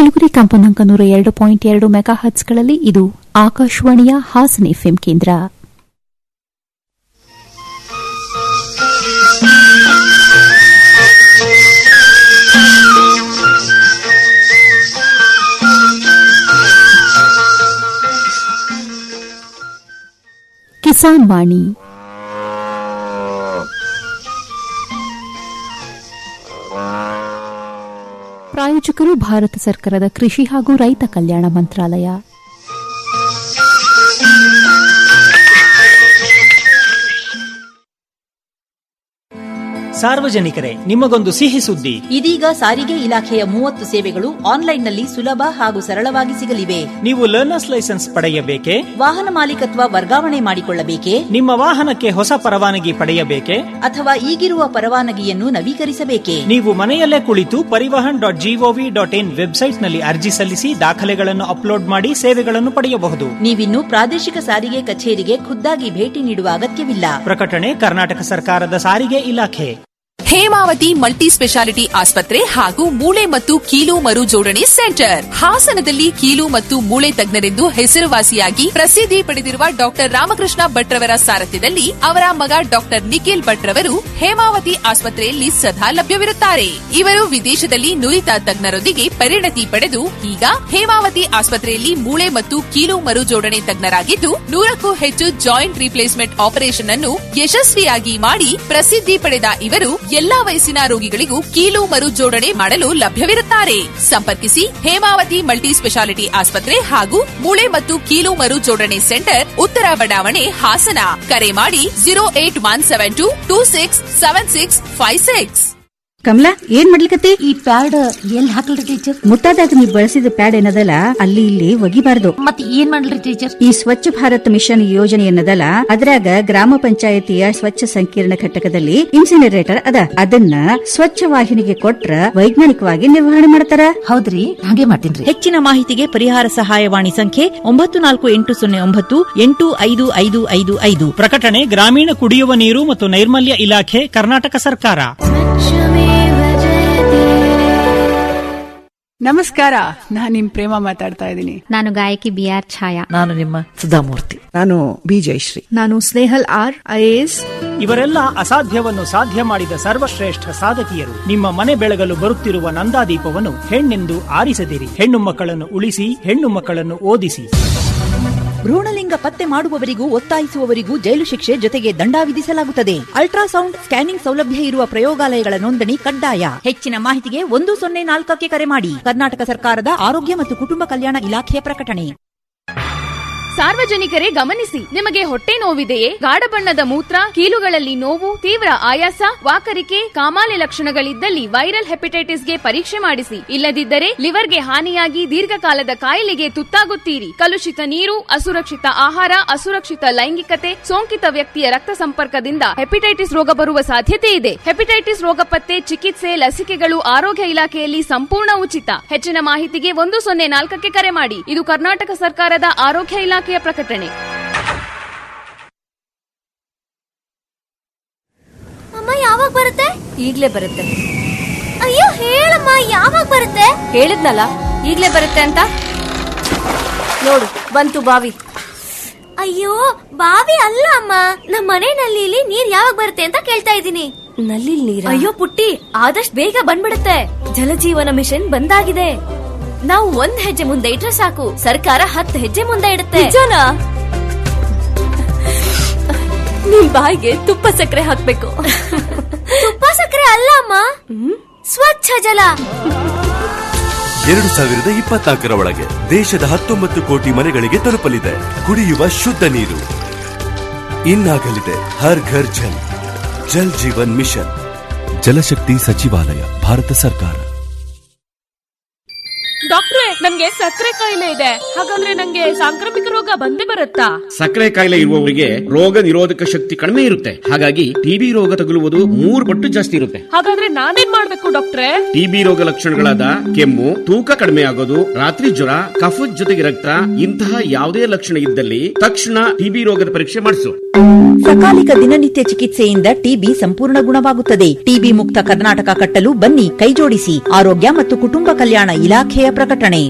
ಕೇಳುಗರಿ ಕಂಪನಾಂಕ ನೂರ ಎರಡು ಪಾಯಿಂಟ್ ಎರಡು ಮೆಗಾ ಹರ್ಟ್ಸ್ಗಳಲ್ಲಿ ಇದು ಆಕಾಶವಾಣಿಯ ಹಾಸನ ಎಫ್ಎಂ ಕೇಂದ್ರ ಕಿಸಾನ್ ವಾಣಿ ಪ್ರಾಯೋಜಕರು ಭಾರತ ಸರ್ಕಾರದ ಕೃಷಿ ಹಾಗೂ ರೈತ ಕಲ್ಯಾಣ ಮಂತ್ರಾಲಯ ಸಾರ್ವಜನಿಕರೇ ನಿಮಗೊಂದು ಸಿಹಿ ಸುದ್ದಿ ಇದೀಗ ಸಾರಿಗೆ ಇಲಾಖೆಯ ಮೂವತ್ತು ಸೇವೆಗಳು ಆನ್ಲೈನ್ನಲ್ಲಿ ಸುಲಭ ಹಾಗೂ ಸರಳವಾಗಿ ಸಿಗಲಿವೆ ನೀವು ಲರ್ನರ್ಸ್ ಲೈಸೆನ್ಸ್ ಪಡೆಯಬೇಕೆ ವಾಹನ ಮಾಲೀಕತ್ವ ವರ್ಗಾವಣೆ ಮಾಡಿಕೊಳ್ಳಬೇಕೆ ನಿಮ್ಮ ವಾಹನಕ್ಕೆ ಹೊಸ ಪರವಾನಗಿ ಪಡೆಯಬೇಕೆ ಅಥವಾ ಈಗಿರುವ ಪರವಾನಗಿಯನ್ನು ನವೀಕರಿಸಬೇಕೆ ನೀವು ಮನೆಯಲ್ಲೇ ಕುಳಿತು Parivahan dot gov dot in ವೆಬ್ಸೈಟ್ನಲ್ಲಿ ಅರ್ಜಿ ಸಲ್ಲಿಸಿ ದಾಖಲೆಗಳನ್ನು ಅಪ್ಲೋಡ್ ಮಾಡಿ ಸೇವೆಗಳನ್ನು ಪಡೆಯಬಹುದು ನೀವಿನ್ನು ಪ್ರಾದೇಶಿಕ ಸಾರಿಗೆ ಕಚೇರಿಗೆ ಖುದ್ದಾಗಿ ಭೇಟಿ ನೀಡುವ ಅಗತ್ಯವಿಲ್ಲ ಪ್ರಕಟಣೆ ಕರ್ನಾಟಕ ಸರ್ಕಾರದ ಸಾರಿಗೆ ಇಲಾಖೆ ಹೇಮಾವತಿ ಮಲ್ಟಿ ಸ್ಪೆಷಾಲಿಟಿ ಆಸ್ಪತ್ರೆ ಹಾಗೂ ಮೂಳೆ ಮತ್ತು ಕೀಲು ಮರು ಜೋಡಣೆ ಸೆಂಟರ್ ಹಾಸನದಲ್ಲಿ ಕೀಲು ಮತ್ತು ಮೂಳೆ ತಜ್ಞರೆಂದು ಹೆಸರುವಾಸಿಯಾಗಿ ಪ್ರಸಿದ್ಧಿ ಪಡೆದಿರುವ ಡಾಕ್ಟರ್ ರಾಮಕೃಷ್ಣ ಭಟ್ರವರ ಸಾರಥ್ಯದಲ್ಲಿ ಅವರ ಮಗ ಡಾಕ್ಟರ್ ನಿಖಿಲ್ ಭಟ್ರವರು ಹೇಮಾವತಿ ಆಸ್ಪತ್ರೆಯಲ್ಲಿ ಸದಾ ಲಭ್ಯವಿರುತ್ತಾರೆ ಇವರು ವಿದೇಶದಲ್ಲಿ ನುರಿತ ತಜ್ಞರೊಂದಿಗೆ ಪರಿಣತಿ ಪಡೆದು ಈಗ ಹೇಮಾವತಿ ಆಸ್ಪತ್ರೆಯಲ್ಲಿ ಮೂಳೆ ಮತ್ತು ಕೀಲು ಮರು ಜೋಡಣೆ ತಜ್ಞರಾಗಿದ್ದು ನೂರಕ್ಕೂ ಹೆಚ್ಚು ಜಾಯಿಂಟ್ ರಿಪ್ಲೇಸ್ಮೆಂಟ್ ಆಪರೇಷನ್ ಅನ್ನು ಯಶಸ್ವಿಯಾಗಿ ಮಾಡಿ ಪ್ರಸಿದ್ಧಿ ಪಡೆದ ಇವರು ಎಲ್ಲಾ ವಯಸ್ಸಿನ ರೋಗಿಗಳಿಗೂ ಕೀಲು ಮರು ಜೋಡಣೆ ಮಾಡಲು ಲಭ್ಯವಿರುತ್ತಾರೆ ಸಂಪರ್ಕಿಸಿ ಹೇಮಾವತಿ ಮಲ್ಟಿ ಸ್ಪೆಷಾಲಿಟಿ ಆಸ್ಪತ್ರೆ ಹಾಗೂ ಮೂಳೆ ಮತ್ತು ಕೀಲು ಮರು ಜೋಡಣೆ ಸೆಂಟರ್ ಉತ್ತರ ಬಡಾವಣೆ ಹಾಸನ ಕರೆ ಮಾಡಿ zero eight one seven two two six seven six five six Kamala ಏನ್ ಮಾಡ್ಲಿಕತ್ತಿ ಈ ಪ್ಯಾಡ್ ಎಲ್ಲಿ ಹಾಕಲ್ರಿ ಟೀಚರ್ ಮುಟ್ಟಾದಾಗ ನೀ ಬಳಸಿದ ಪ್ಯಾಡ್ ಏನದಲ್ಲ ಅಲ್ಲಿ ಇಲ್ಲಿ ಒಗಿಬಾರ್ದು ಮತ್ ಏನ್ ಮಾಡ್ಲಿ ಟೀಚರ್ ಈ ಸ್ವಚ್ಛ ಭಾರತ್ ಮಿಷನ್ ಯೋಜನೆ ಏನದಲ್ಲ ಅದ್ರಾಗ ಗ್ರಾಮ ಪಂಚಾಯತಿಯ ಸ್ವಚ್ಛ ಸಂಕೀರ್ಣ ಘಟಕದಲ್ಲಿ ಇನ್ಸಿನರೇಟರ್ ಅದ ಅದನ್ನ ಸ್ವಚ್ಛ ವಾಹಿನಿಗೆ ಕೊಟ್ರ ವೈಜ್ಞಾನಿಕವಾಗಿ ನಿರ್ವಹಣೆ ಮಾಡ್ತಾರ ಹೌದ್ರಿ ಹಾಗೆ ಮಾಡ್ತೀನ್ರಿ ಹೆಚ್ಚಿನ ಮಾಹಿತಿಗೆ ಪರಿಹಾರ ಸಹಾಯವಾಣಿ ಸಂಖ್ಯೆ ಒಂಬತ್ತು ನಾಲ್ಕು ಎಂಟು ಸೊನ್ನೆ ಒಂಬತ್ತು ಎಂಟು ಐದು ಐದು ಐದು ಐದು ಪ್ರಕಟಣೆ ಗ್ರಾಮೀಣ ಕುಡಿಯುವ ನೀರು ಮತ್ತು ನೈರ್ಮಲ್ಯ ಇಲಾಖೆ ಕರ್ನಾಟಕ ಸರ್ಕಾರ ನಮಸ್ಕಾರ ನಾನ್ ನಿಮ್ ಪ್ರೇಮ ಮಾತಾಡ್ತಾ ಇದ್ದೀನಿ ನಾನು ಗಾಯಕಿ ಬಿ ಆರ್ ಛಾಯಾ ನಾನು ನಿಮ್ಮ ಸುಧಾಮೂರ್ತಿ ನಾನು ಬಿ ಜಯಶ್ರೀ ನಾನು ಸ್ನೇಹಲ್ ಆರ್ ಐಎಎಸ್ ಇವರೆಲ್ಲ ಅಸಾಧ್ಯವನ್ನು ಸಾಧ್ಯ ಮಾಡಿದ ಸರ್ವಶ್ರೇಷ್ಠ ಸಾಧಕಿಯರು ನಿಮ್ಮ ಮನೆ ಬೆಳಗಲು ಬರುತ್ತಿರುವ ನಂದಾದೀಪವನ್ನು ಹೆಣ್ಣೆಂದು ಆರಿಸದಿರಿ ಹೆಣ್ಣು ಮಕ್ಕಳನ್ನು ಉಳಿಸಿ ಹೆಣ್ಣು ಮಕ್ಕಳನ್ನು ಓದಿಸಿ ಭ್ರೂಣಲಿಂಗ ಪತ್ತೆ ಮಾಡುವವರಿಗೂ ಒತ್ತಾಯಿಸುವವರಿಗೂ ಜೈಲು ಶಿಕ್ಷೆ ಜೊತೆಗೆ ದಂಡ ವಿಧಿಸಲಾಗುತ್ತದೆ ಅಲ್ಟ್ರಾಸೌಂಡ್ ಸ್ಕ್ಯಾನಿಂಗ್ ಸೌಲಭ್ಯ ಇರುವ ಪ್ರಯೋಗಾಲಯಗಳ ನೋಂದಣಿ ಕಡ್ಡಾಯ ಹೆಚ್ಚಿನ ಮಾಹಿತಿಗೆ ಒಂದು ಸೊನ್ನೆ ನಾಲ್ಕಕ್ಕೆ ಕರೆ ಮಾಡಿ ಕರ್ನಾಟಕ ಸರ್ಕಾರದ ಆರೋಗ್ಯ ಮತ್ತು ಕುಟುಂಬ ಕಲ್ಯಾಣ ಇಲಾಖೆಯ ಪ್ರಕಟಣೆ ಸಾರ್ವಜನಿಕರೇ ಗಮನಿಸಿ ನಿಮಗೆ ಹೊಟ್ಟೆ ನೋವಿದೆಯೇ ಗಾಢ ಬಣ್ಣದ ಮೂತ್ರ ಕೀಲುಗಳಲ್ಲಿ ನೋವು ತೀವ್ರ ಆಯಾಸ ವಾಕರಿಕೆ ಕಾಮಾಲೆ ಲಕ್ಷಣಗಳಿದ್ದಲ್ಲಿ ವೈರಲ್ ಹೆಪಟೈಟಿಸ್ಗೆ ಪರೀಕ್ಷೆ ಮಾಡಿಸಿ ಇಲ್ಲದಿದ್ದರೆ ಲಿವರ್ಗೆ ಹಾನಿಯಾಗಿ ದೀರ್ಘಕಾಲದ ಕಾಯಿಲೆಗೆ ತುತ್ತಾಗುತ್ತೀರಿ ಕಲುಷಿತ ನೀರು ಅಸುರಕ್ಷಿತ ಆಹಾರ ಅಸುರಕ್ಷಿತ ಲೈಂಗಿಕತೆ ಸೋಂಕಿತ ವ್ಯಕ್ತಿಯ ರಕ್ತ ಸಂಪರ್ಕದಿಂದ ಹೆಪಟೈಟಿಸ್ ರೋಗ ಬರುವ ಸಾಧ್ಯತೆ ಇದೆ ಹೆಪಟೈಟಿಸ್ ರೋಗ ಪತ್ತೆ ಚಿಕಿತ್ಸೆ ಲಸಿಕೆಗಳು ಆರೋಗ್ಯ ಇಲಾಖೆಯಲ್ಲಿ ಸಂಪೂರ್ಣ ಉಚಿತ ಹೆಚ್ಚಿನ ಮಾಹಿತಿಗೆ ಒಂದು ಸೊನ್ನೆ ನಾಲ್ಕಕ್ಕೆ ಕರೆ ಮಾಡಿ ಇದು ಕರ್ನಾಟಕ ಸರ್ಕಾರದ ಆರೋಗ್ಯ ಇಲಾಖೆಯ ಪ್ರಕಟಣೆ ಅಮ್ಮ ಯಾವಾಗ ಬರುತ್ತೆ ಈಗ್ಲೇ ಬರುತ್ತೆ ಅಯ್ಯೋ ಹೇಳಮ್ಮ ಯಾವಾಗ ಬರುತ್ತೆ ಹೇಳಿದ್ನಲ್ಲ ಈಗ್ಲೇ ಬರುತ್ತೆ ಅಂತ ನೋಡು ಬಂತು ಬಾವಿ ಅಯ್ಯೋ ಬಾವಿ ಅಲ್ಲ ಅಮ್ಮ ನಮ್ಮ ಮನೆ ನಲ್ಲಿಲಿ ನೀರ್ ಯಾವಾಗ ಬರುತ್ತೆ ಅಂತ ಕೇಳ್ತಾ ಇದ್ದೀನಿ ನಲ್ಲಿ ನೀರ ಅಯ್ಯೋ ಪುಟ್ಟಿ ಆದಷ್ಟು ಬೇಗ ಬಂದ್ಬಿಡುತ್ತೆ ಜಲಜೀವನ ಮಿಷನ್ ಬಂದಾಗಿದೆ ನಾವು ಒಂದ್ ಹೆಜ್ಜೆ ಮುಂದೆ ಇಟ್ರೆ ಸಾಕು ಸರ್ಕಾರ ಹತ್ತು ಹೆಜ್ಜೆ ಮುಂದೆ ಇಡುತ್ತೆ ನಿಜನಾ ನಿಮ್ ಬಾಯಿಗೆ ತುಪ್ಪ ಸಕ್ಕರೆ ಹಾಕ್ಬೇಕು ತುಪ್ಪ ಸಕ್ಕರೆ ಅಲ್ಲ ಅಮ್ಮ ಸ್ವಚ್ಛ ಜಲ ಎರಡು ಸಾವಿರದ ಇಪ್ಪತ್ನಾಲ್ಕರ ಒಳಗೆ ದೇಶದ ಹತ್ತೊಂಬತ್ತು ಕೋಟಿ ಮನೆಗಳಿಗೆ ತಲುಪಲಿದೆ ಕುಡಿಯುವ ಶುದ್ಧ ನೀರು ಇನ್ನಾಗಲಿದೆ ಹರ್ ಘರ್ ಜಲ್ ಜಲ್ ಜೀವನ್ ಮಿಷನ್ ಜಲಶಕ್ತಿ ಸಚಿವಾಲಯ ಭಾರತ ಸರ್ಕಾರ ಡಾಕ್ಟ್ರೆ ನನ್ಗೆ ಸಕ್ಕರೆ ಕಾಯಿಲೆ ಇದೆ ಹಾಗಾದ್ರೆ ನಂಗೆ ಸಾಂಕ್ರಾಮಿಕ ರೋಗ ಬಂದೇ ಬರುತ್ತಾ ಸಕ್ಕರೆ ಕಾಯಿಲೆ ಇರುವವರಿಗೆ ರೋಗ ನಿರೋಧಕ ಶಕ್ತಿ ಕಡಿಮೆ ಇರುತ್ತೆ ಹಾಗಾಗಿ ಟಿಬಿ ರೋಗ ತಗುಲುವುದು ಮೂರು ಪಟ್ಟು ಜಾಸ್ತಿ ಇರುತ್ತೆ ಹಾಗಾದ್ರೆ ನಾನೇನ್ ಮಾಡ್ಬೇಕು ಡಾಕ್ಟ್ರೆ ಟಿಬಿ ರೋಗ ಲಕ್ಷಣಗಳಾದ ಕೆಮ್ಮು ತೂಕ ಕಡಿಮೆ ಆಗೋದು ರಾತ್ರಿ ಜ್ವರ ಕಫದ ಜೊತೆಗೆ ರಕ್ತ ಇಂತಹ ಯಾವುದೇ ಲಕ್ಷಣ ಇದ್ದಲ್ಲಿ ತಕ್ಷಣ ಟಿಬಿ ರೋಗದ ಪರೀಕ್ಷೆ ಮಾಡಿಸು ಸಕಾಲಿಕ ದಿನನಿತ್ಯ ಚಿಕಿತ್ಸೆಯಿಂದ ಟಿಬಿ ಸಂಪೂರ್ಣ ಗುಣವಾಗುತ್ತದೆ ಟಿಬಿ ಮುಕ್ತ ಕರ್ನಾಟಕ ಕಟ್ಟಲು ಬನ್ನಿ ಕೈಜೋಡಿಸಿ ಆರೋಗ್ಯ ಮತ್ತು ಕುಟುಂಬ ಕಲ್ಯಾಣ ಇಲಾಖೆಯ ಪ್ರಕಟಣೆ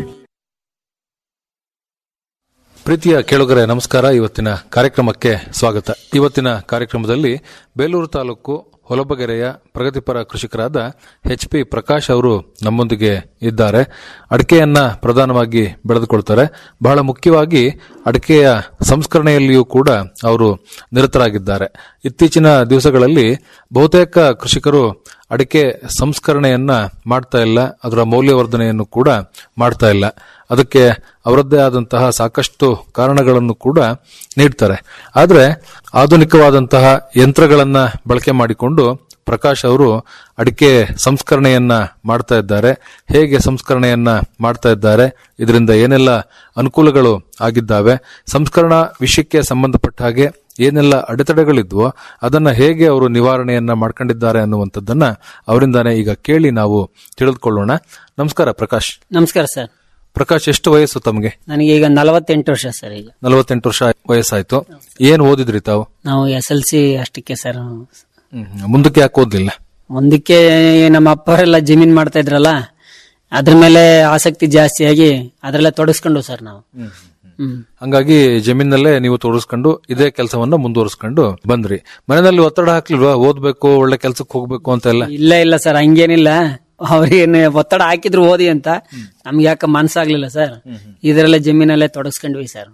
ಪ್ರೀತಿಯ ಕೇಳುಗರೆ ನಮಸ್ಕಾರ ಇವತ್ತಿನ ಕಾರ್ಯಕ್ರಮಕ್ಕೆ ಸ್ವಾಗತ ಇವತ್ತಿನ ಕಾರ್ಯಕ್ರಮದಲ್ಲಿ ಬೇಲೂರು ತಾಲೂಕು ಹೊಲಬಗೆರೆಯ ಪ್ರಗತಿಪರ ಕೃಷಿಕರಾದ ಎಚ್ ಪಿ ಪ್ರಕಾಶ್ ಅವರು ನಮ್ಮೊಂದಿಗೆ ಇದ್ದಾರೆ ಅಡಿಕೆಯನ್ನ ಪ್ರಧಾನವಾಗಿ ಬೆಳೆದುಕೊಳ್ತಾರೆ ಬಹಳ ಮುಖ್ಯವಾಗಿ ಅಡಿಕೆಯ ಸಂಸ್ಕರಣೆಯಲ್ಲಿಯೂ ಕೂಡ ಅವರು ನಿರತರಾಗಿದ್ದಾರೆ ಇತ್ತೀಚಿನ ದಿವಸಗಳಲ್ಲಿ ಬಹುತೇಕ ಕೃಷಿಕರು ಅಡಿಕೆ ಸಂಸ್ಕರಣೆಯನ್ನ ಮಾಡ್ತಾ ಇಲ್ಲ ಅದರ ಮೌಲ್ಯವರ್ಧನೆಯನ್ನು ಕೂಡ ಮಾಡ್ತಾ ಇಲ್ಲ ಅದಕ್ಕೆ ಅವರದ್ದೇ ಆದಂತಹ ಸಾಕಷ್ಟು ಕಾರಣಗಳನ್ನು ಕೂಡ ನೀಡ್ತಾರೆ ಆದರೆ ಆಧುನಿಕವಾದಂತಹ ಯಂತ್ರಗಳನ್ನ ಬಳಕೆ ಮಾಡಿಕೊಂಡು ಪ್ರಕಾಶ್ ಅವರು ಅಡಿಕೆ ಸಂಸ್ಕರಣೆಯನ್ನ ಮಾಡ್ತಾ ಇದ್ದಾರೆ ಹೇಗೆ ಸಂಸ್ಕರಣೆಯನ್ನ ಮಾಡ್ತಾ ಇದ್ದಾರೆ ಇದರಿಂದ ಏನೆಲ್ಲ ಅನುಕೂಲಗಳು ಆಗಿದ್ದಾವೆ ಸಂಸ್ಕರಣಾ ವಿಷಯಕ್ಕೆ ಸಂಬಂಧಪಟ್ಟ ಹಾಗೆ ಏನೆಲ್ಲ ಅಡೆತಡೆಗಳಿದ್ವೋ ಅದನ್ನ ಹೇಗೆ ಅವರು ನಿವಾರಣೆಯನ್ನ ಮಾಡ್ಕೊಂಡಿದ್ದಾರೆ ಅನ್ನುವಂಥದ್ದನ್ನ ಅವರಿಂದಾನೇ ಈಗ ಕೇಳಿ ನಾವು ತಿಳಿದುಕೊಳ್ಳೋಣ ನಮಸ್ಕಾರ ಪ್ರಕಾಶ್ ನಮಸ್ಕಾರ ಸರ್ ಪ್ರಕಾಶ್ ಎಷ್ಟು ವಯಸ್ಸು ತಮಗೆ ನನಗೆ ಈಗ ನಲವತ್ತೆಂಟು ವರ್ಷ ಸರ್ ಈಗ ನಲವತ್ತೆಂಟು ವರ್ಷ ವಯಸ್ಸಾಯ್ತು ಏನ್ ಓದಿದ್ರಿ ತಾವು ನಾವು ಎಸ್ ಎಲ್ ಸಿ ಅಷ್ಟಕ್ಕೆ ಸರ್ ಮುಂದಕ್ಕೆ ಯಾಕೆ ಓದ್ಲಿಲ್ಲ ಮುಂದಕ್ಕೆ ನಮ್ಮ ಅಪ್ಪರೆಲ್ಲ ಜಮೀನ್ ಮಾಡ್ತಾ ಇದ್ರಲ್ಲ ಅದ್ರ ಮೇಲೆ ಆಸಕ್ತಿ ಜಾಸ್ತಿಯಾಗಿ ಅದ್ರಲ್ಲೇ ತೊಡಗಿಸ್ಕೊಂಡು ಸರ್ ನಾವು ಹ್ಮ್ ಹಂಗಾಗಿ ಜಮೀನಲ್ಲೇ ನೀವು ತೋರಿಸ್ಕೊಂಡು ಇದೇ ಕೆಲಸವನ್ನ ಮುಂದುವರಿಸ್ಕೊಂಡು ಬಂದ್ರಿ ಮನೆಯಲ್ಲಿ ಒತ್ತಡ ಹಾಕ್ಲಿಲ್ವಾ ಓದ್ಬೇಕು ಒಳ್ಳೆ ಕೆಲ್ಸಕ್ಕೆ ಹೋಗ್ಬೇಕು ಅಂತ ಎಲ್ಲ ಇಲ್ಲ ಇಲ್ಲ ಸರ್ ಹಂಗೇನಿಲ್ಲ ಅವ್ರೇನು ಒತ್ತಡ ಹಾಕಿದ್ರು ಓದಿ ಅಂತ ನಮ್ಗೆ ಯಾಕೆ ಮನ್ಸಾಗ್ಲಿಲ್ಲ ಸರ್ ಇದರಲ್ಲೇ ಜಮೀನಲ್ಲೇ ತೊಡಗಿಸ್ಕೊಂಡ್ವಿ ಸರ್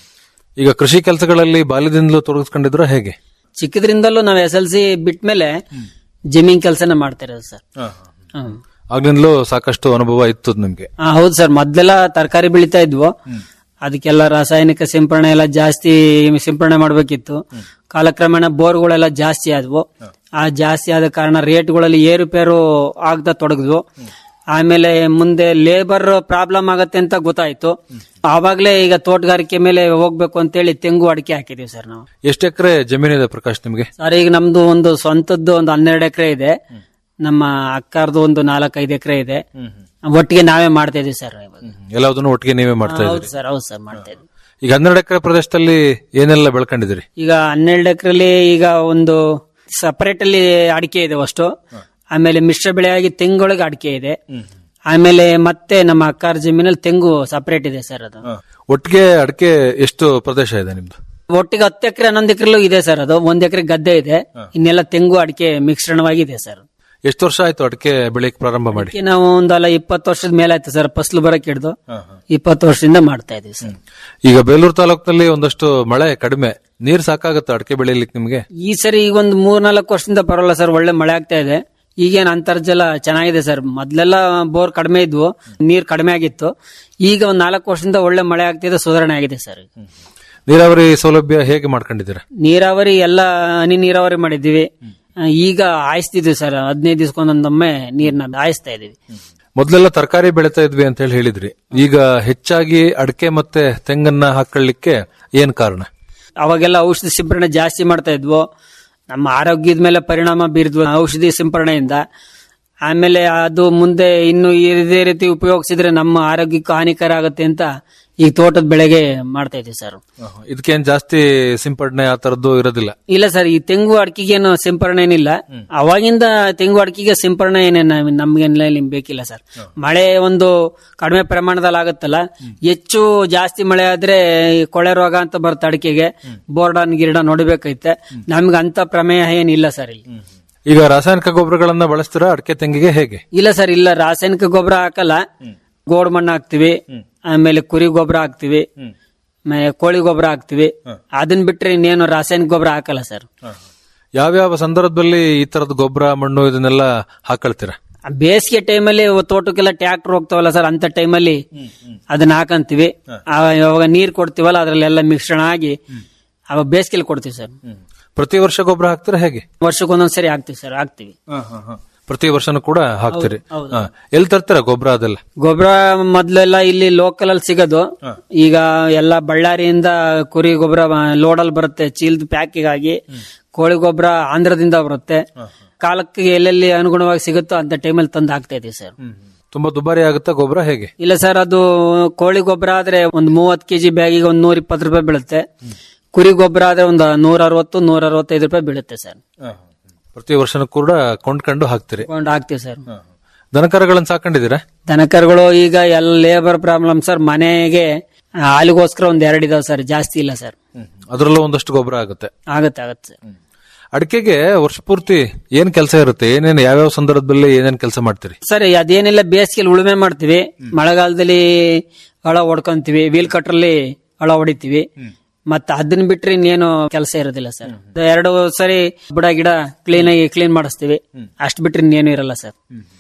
ಈಗ ಕೃಷಿ ಕೆಲಸಗಳಲ್ಲಿ ಬಾಲ್ಯದಿಂದಲೂ ತೊಡಗಿಸ್ಕೊಂಡಿದ್ರ ಹೇಗೆ ಚಿಕ್ಕದ್ರಿಂದಲೂ ನಾವ್ ಎಸ್ ಎಲ್ ಸಿ ಬಿಟ್ಮೇಲೆ ಜಮೀನ್ ಕೆಲಸನ ಮಾಡ್ತಾ ಇರೋದು ಸರ್ ಹ್ಮ್ ಆಗ್ಲಿಂದಲೂ ಸಾಕಷ್ಟು ಅನುಭವ ಇತ್ತು ನಿಮ್ಗೆ ಆ, ಹೌದು ಸರ್ ಮೊದ್ಲೆಲ್ಲ ತರಕಾರಿ ಬೆಳಿತಾ ಇದ್ವು ಅದಕ್ಕೆಲ್ಲ ರಾಸಾಯನಿಕ ಸಿಂಪರಣೆ ಎಲ್ಲ ಜಾಸ್ತಿ ಸಿಂಪರಣೆ ಮಾಡ್ಬೇಕಿತ್ತು ಕಾಲಕ್ರಮೇಣ ಬೋರ್ಗಳೆಲ್ಲ ಜಾಸ್ತಿ ಆದ್ವು ಆ ಜಾಸ್ತಿ ಆದ ಕಾರಣ ರೇಟ್ಗಳಲ್ಲಿ ಏರುಪೇರು ಆಗ್ತಾ ತೊಡಗಿದ್ವು ಆಮೇಲೆ ಮುಂದೆ ಲೇಬರ್ ಪ್ರಾಬ್ಲಮ್ ಆಗತ್ತೆ ಅಂತ ಗೊತ್ತಾಯ್ತು ಆವಾಗ್ಲೇ ಈಗ ತೋಟಗಾರಿಕೆ ಮೇಲೆ ಹೋಗ್ಬೇಕು ಅಂತೇಳಿ ತೆಂಗು ಅಡಿಕೆ ಹಾಕಿದೀವಿ ಸರ್ ನಾವು ಎಷ್ಟು ಎಕರೆ ಜಮೀನಿದೆ ಪ್ರಕಾಶ್ ನಿಮ್ಗೆ ಸರ್ ಈಗ ನಮ್ದು ಒಂದು ಸ್ವಂತದ್ದು ಒಂದು ಹನ್ನೆರಡು ಎಕರೆ ಇದೆ ನಮ್ಮ ಅಕ್ಕಾರ್ದು ಒಂದು ನಾಲ್ಕೈದು ಎಕರೆ ಇದೆ ಒಟ್ಟಿಗೆ ನಾವೇ ಮಾಡ್ತಾ ಇದೀವಿ ಸರ್ ಇವಾಗ ಎಲ್ಲದನ್ನು ಒಟ್ಟಿಗೆ ನೀವೇ ಮಾಡ್ತಾ ಹೌದು ಇದ್ರಿ ಸರ್ ಹೌದು ಸರ್ ಮಾಡ್ತಾ ಇದ್ವಿ ಈಗ ಹನ್ನೆರಡು ಎಕರೆ ಪ್ರದೇಶದಲ್ಲಿ ಏನೆಲ್ಲ ಬೆಳ್ಕೊಂಡಿದ್ದೀರಿ ಈಗ ಹನ್ನೆರಡು ಎಕರೆಲಿ ಈಗ ಒಂದು ಸಪರೇಟ್ ಅಲ್ಲಿ ಅಡಿಕೆ ಇದೆ ಅಷ್ಟು ಆಮೇಲೆ ಮಿಶ್ರ ಬೆಳೆಯಾಗಿ ತೆಂಗೊಳಗೆ ಅಡಿಕೆ ಇದೆ ಆಮೇಲೆ ಮತ್ತೆ ನಮ್ಮ ಅಕ್ಕಾರ ಜಮೀನಲ್ಲಿ ತೆಂಗು ಸಪರೇಟ್ ಇದೆ ಸರ್ ಅದು ಒಟ್ಟಿಗೆ ಅಡಿಕೆ ಎಷ್ಟು ಪ್ರದೇಶ ಇದೆ ನಿಮ್ದು ಒಟ್ಟಿಗೆ ಹತ್ತು ಎಕರೆ ಹನ್ನೊಂದು ಎಕರೆಲೂ ಇದೆ ಸರ್ ಅದು ಒಂದ್ ಎಕರೆ ಗದ್ದೆ ಇದೆ ಇನ್ನೆಲ್ಲ ತೆಂಗು ಅಡಿಕೆ ಮಿಶ್ರಣವಾಗಿದೆ ಸರ್ ಎಷ್ಟು ವರ್ಷ ಆಯ್ತು ಅಡಿಕೆ ಬೆಳೆಯಕ್ಕೆ ಪ್ರಾರಂಭ ಮಾಡಿ ಅಡಿಕೆ ನಾವು ಒಂದಲ್ಲ ಇಪ್ಪತ್ತು ವರ್ಷದ ಮೇಲೆ ಆಯ್ತು ಸರ್ ಫಸಲು ಬರಕ್ ಹಿಡ್ದು ಇಪ್ಪತ್ತು ವರ್ಷದಿಂದ ಮಾಡ್ತಾ ಇದೀವಿ ಸರ್ ಈಗ ಬೇಲೂರು ತಾಲೂಕಿನಲ್ಲಿ ಒಂದಷ್ಟು ಮಳೆ ಕಡಿಮೆ ನೀರ್ ಸಾಕಾಗತ್ತ ಅಡಿಕೆ ಬೆಳೆಯಲಿಕ್ಕೆ ನಿಮ್ಗೆ ಈ ಸರಿ ಈಗ ಒಂದು ಮೂರ್ನಾಲ್ಕು ವರ್ಷದಿಂದ ಪರವಾಗಿಲ್ಲ ಸರ್ ಒಳ್ಳೆ ಮಳೆ ಆಗ್ತಾ ಇದೆ ಈಗೇನ್ ಅಂತರ್ಜಲ ಚೆನ್ನಾಗಿದೆ ಸರ್ ಮೊದ್ಲೆಲ್ಲ ಬೋರ್ ಕಡಿಮೆ ಇದ್ವು ನೀರ್ ಕಡಿಮೆ ಆಗಿತ್ತು ಈಗ ಒಂದ್ ನಾಲ್ಕು ವರ್ಷದಿಂದ ಒಳ್ಳೆ ಮಳೆ ಆಗ್ತಿದೆ ಸುಧಾರಣೆ ಆಗಿದೆ ಸರ್ ನೀರಾವರಿ ಸೌಲಭ್ಯ ಹೇಗೆ ಮಾಡ್ಕೊಂಡಿದ್ದೀರಾ ನೀರಾವರಿ ಎಲ್ಲ ಹನಿ ನೀರಾವರಿ ಮಾಡಿದ್ದೀವಿ ಆ, ಈಗ ಆಯಿಸ್ತಿದ್ವಿ ಸರ್ ಹದಿನೈದು ದಿವಸಕ್ಕೊಂದೊಮ್ಮೆ ನೀರ್ನ ಆಯಿಸ್ತಾ ಇದೀವಿ ಮೊದಲೆಲ್ಲ ತರಕಾರಿ ಬೆಳಿತಾ ಇದ್ವಿ ಅಂತ ಹೇಳಿ ಹೇಳಿದ್ರಿ ಈಗ ಹೆಚ್ಚಾಗಿ ಅಡಿಕೆ ಮತ್ತೆ ತೆಂಗನ್ನ ಹಾಕೊಳ್ಳಿಕ್ಕೆ ಏನ್ ಕಾರಣ ಅವಾಗೆಲ್ಲ ಔಷಧಿ ಸಿಂಪರಣೆ ಜಾಸ್ತಿ ಮಾಡ್ತಾ ಇದ್ವು ನಮ್ಮ ಆರೋಗ್ಯದ ಮೇಲೆ ಪರಿಣಾಮ ಬೀರಿದ್ವು ಔಷಧಿ ಸಿಂಪರಣೆಯಿಂದ ಆಮೇಲೆ ಅದು ಮುಂದೆ ಇನ್ನು ಇದೇ ರೀತಿ ಉಪಯೋಗಿಸಿದ್ರೆ ನಮ್ಮ ಆರೋಗ್ಯಕ್ಕೂ ಹಾನಿಕರ ಆಗುತ್ತೆ ಅಂತ ಈಗ ತೋಟದ ಬೆಳೆಗೆ ಮಾಡ್ತಾ ಇದ್ದೀವಿ ಸರ್ ಇದಕ್ಕೇನ್ ಜಾಸ್ತಿ ಸಿಂಪಡಣೆ ಆ ತರದ್ದು ಇರೋದಿಲ್ಲ ಇಲ್ಲ ಸರ್ ಈ ತೆಂಗು ಅಡಿಕೆಗೇನು ಸಿಂಪರಣೆ ಏನಿಲ್ಲ ಅವಾಗಿಂದ ತೆಂಗು ಅಡಿಕೆಗೆ ಸಿಂಪರಣೆ ಏನೇನು ನಮ್ಗೇನಿಲ್ಲ ಇಲ್ಲಿ ಬೇಕಿಲ್ಲ ಸರ್ ಮಳೆ ಒಂದು ಕಡಿಮೆ ಪ್ರಮಾಣದಲ್ಲಿ ಆಗುತ್ತಲ್ಲ ಹೆಚ್ಚು ಜಾಸ್ತಿ ಮಳೆ ಆದ್ರೆ ಈ ಕೊಳೆ ರೋಗ ಅಂತ ಬರುತ್ತೆ ಅಡಿಕೆಗೆ ಬೋರ್ಡನ್ ಗಿರ್ಡ ನೋಡ್ಬೇಕೈತೆ ನಮ್ಗೆ ಅಂತ ಪ್ರಮೇಯ ಏನಿಲ್ಲ ಸರ್ ಇಲ್ಲಿ ಈಗ ರಾಸಾಯನಿಕ ಗೊಬ್ಬರಗಳನ್ನ ಬಳಸ್ತೀರಾ ಅಡಿಕೆ ತೆಂಗಿಗೆ ಹೇಗೆ ಇಲ್ಲ ಸರ್ ಇಲ್ಲ ರಾಸಾಯನಿಕ ಗೊಬ್ಬರ ಹಾಕಲ್ಲ ಗೋಡ್ ಮಣ್ಣು ಹಾಕ್ತಿವಿ ಆಮೇಲೆ ಕುರಿ ಗೊಬ್ಬರ ಹಾಕ್ತಿವಿ ಆಮೇಲೆ ಕೋಳಿ ಗೊಬ್ಬರ ಹಾಕ್ತಿವಿ ಅದನ್ನ ಬಿಟ್ರೆ ಇನ್ನೇನು ರಾಸಾಯನಿಕ ಗೊಬ್ಬರ ಹಾಕಲ್ಲ ಸರ್ ಯಾವ್ಯಾವ ಸಂದರ್ಭದಲ್ಲಿ ಈ ತರದ ಗೊಬ್ಬರ ಮಣ್ಣು ಇದನ್ನೆಲ್ಲ ಹಾಕೊಳ್ತೀರಾ ಆ ಬೇಸಿಗೆ ಟೈಮಲ್ಲಿ ತೋಟಕ್ಕೆಲ್ಲ ಟ್ರ್ಯಾಕ್ಟರ್ ಹೋಗ್ತಾವಲ್ಲ ಸರ್ ಅಂತ ಟೈಮಲ್ಲಿ ಅದನ್ನ ಹಾಕಂತೀವಿ ಆ, ಯಾವಾಗ ನೀರ್ ಕೊಡ್ತೀವಲ್ಲ ಅದ್ರಲ್ಲೆಲ್ಲ ಮಿಶ್ರಣ ಆಗಿ ಅವಾಗ ಬೇಸಿಗೆಲಿ ಕೊಡ್ತೀವಿ ಸರ್ ಪ್ರತಿ ವರ್ಷ ಗೊಬ್ಬರ ಹಾಕ್ತೀರಾ ಹೇಗೆ ವರ್ಷಕ್ಕೊಂದೊಂದ್ಸರಿ ಹಾಕ್ತಿವಿ ಸರ್ ಹಾಕ್ತಿವಿ ಪ್ರತಿ ವರ್ಷನೂ ಕೂಡ ಹಾಕ್ತೀರಿ ಹೌದು, ಹಾ. ಎಲ್ಲಿ ತರ್ತೀರಾ ಗೊಬ್ಬರ ಅದೆಲ್ಲ ಗೊಬ್ಬರ ಮೊದ್ಲೆಲ್ಲ ಇಲ್ಲಿ ಲೋಕಲ್ ಅಲ್ಲಿ ಸಿಗೋದು ಈಗ ಎಲ್ಲ ಬಳ್ಳಾರಿಯಿಂದ ಕುರಿ ಗೊಬ್ಬರ ಲೋಡಲ್ ಬರುತ್ತೆ ಚೀಲದ ಪ್ಯಾಕಿಂಗ್ ಆಗಿ ಕೋಳಿ ಗೊಬ್ಬರ ಆಂಧ್ರದಿಂದ ಬರುತ್ತೆ ಕಾಲಕ್ಕೆ ಎಲ್ಲೆಲ್ಲಿ ಅನುಗುಣವಾಗಿ ಸಿಗುತ್ತೋ ಅಂತ ಟೈಮಲ್ಲಿ ತಂದು ಹಾಕ್ತಾ ಇದೀವಿ ಸರ್ ತುಂಬಾ ದುಬಾರಿ ಆಗುತ್ತಾ ಗೊಬ್ಬರ ಹೇಗೆ ಇಲ್ಲ ಸರ್ ಅದು ಕೋಳಿ ಗೊಬ್ಬರ ಆದ್ರೆ ಒಂದ್ ಮೂವತ್ ಕೆಜಿ ಬ್ಯಾಗಿಗೆ ಒಂದ್ ನೂರ ಇಪ್ಪತ್ತು ರೂಪಾಯಿ ಬೀಳುತ್ತೆ ಕುರಿ ಗೊಬ್ಬರ ಆದ್ರೆ ಒಂದು ನೂರ ಅರವತ್ತು ನೂರ ಅರವತ್ತೈದು ರೂಪಾಯಿ ಬೀಳುತ್ತೆ ಸರ್ ಪ್ರತಿ ವರ್ಷನೂ ಕೂಡ ಕೊಂಡ್ಕೊಂಡು ಹಾಕ್ತೀರಿ ಕೊಂಡು ಹಾಕ್ತಿವಿ ಸರ್ ದನಕರಗಳನ್ನ ಸಾಕೊಂಡಿದ್ದೀರಾ ದನಕರುಗಳು ಈಗ ಎಲ್ಲ ಲೇಬರ್ ಪ್ರಾಬ್ಲಮ್ ಸರ್ ಮನೆಗೆ ಹಾಲಿಗೋಸ್ಕರ ಒಂದ್ ಎರಡು ಇದಾವೆ ಸರ್ ಜಾಸ್ತಿ ಇಲ್ಲ ಸರ್ ಅದರಲ್ಲೂ ಒಂದಷ್ಟು ಗೊಬ್ಬರ ಆಗುತ್ತೆ ಆಗತ್ತೆ ಆಗತ್ತೆ ಸರ್ ಅಡಿಕೆಗೆ ವರ್ಷ ಪೂರ್ತಿ ಏನ್ ಕೆಲಸ ಇರುತ್ತೆ ಏನೇನು ಯಾವ್ಯಾವ ಸಂದರ್ಭದಲ್ಲಿ ಏನೇನ್ ಕೆಲಸ ಮಾಡ್ತೀರಿ ಸರ್ ಅದೇನಿಲ್ಲ ಬೇಸಿಗೆಲಿ ಉಳುಮೆ ಮಾಡ್ತೀವಿ ಮಳೆಗಾಲದಲ್ಲಿ ಹಳ ಹೊಡ್ಕೊಂತೀವಿ ವೀಲ್ ಕಟ್ರಲ್ಲಿ ಹಳ ಹೊಡಿತೀವಿ ಮತ್ತೆ ಅದನ್ನ ಬಿಟ್ರೆ ಇನ್ನೇನು ಕೆಲಸ ಇರೋದಿಲ್ಲ ಸರ್ ಎರಡು ಸರಿ ಬುಡ ಗಿಡ ಕ್ಲೀನ್ ಆಗಿ ಕ್ಲೀನ್ ಮಾಡಿಸ್ತೀವಿ ಅಷ್ಟ್ ಬಿಟ್ರೆ ಇನ್ನೇನು ಇರಲ್ಲ ಸರ್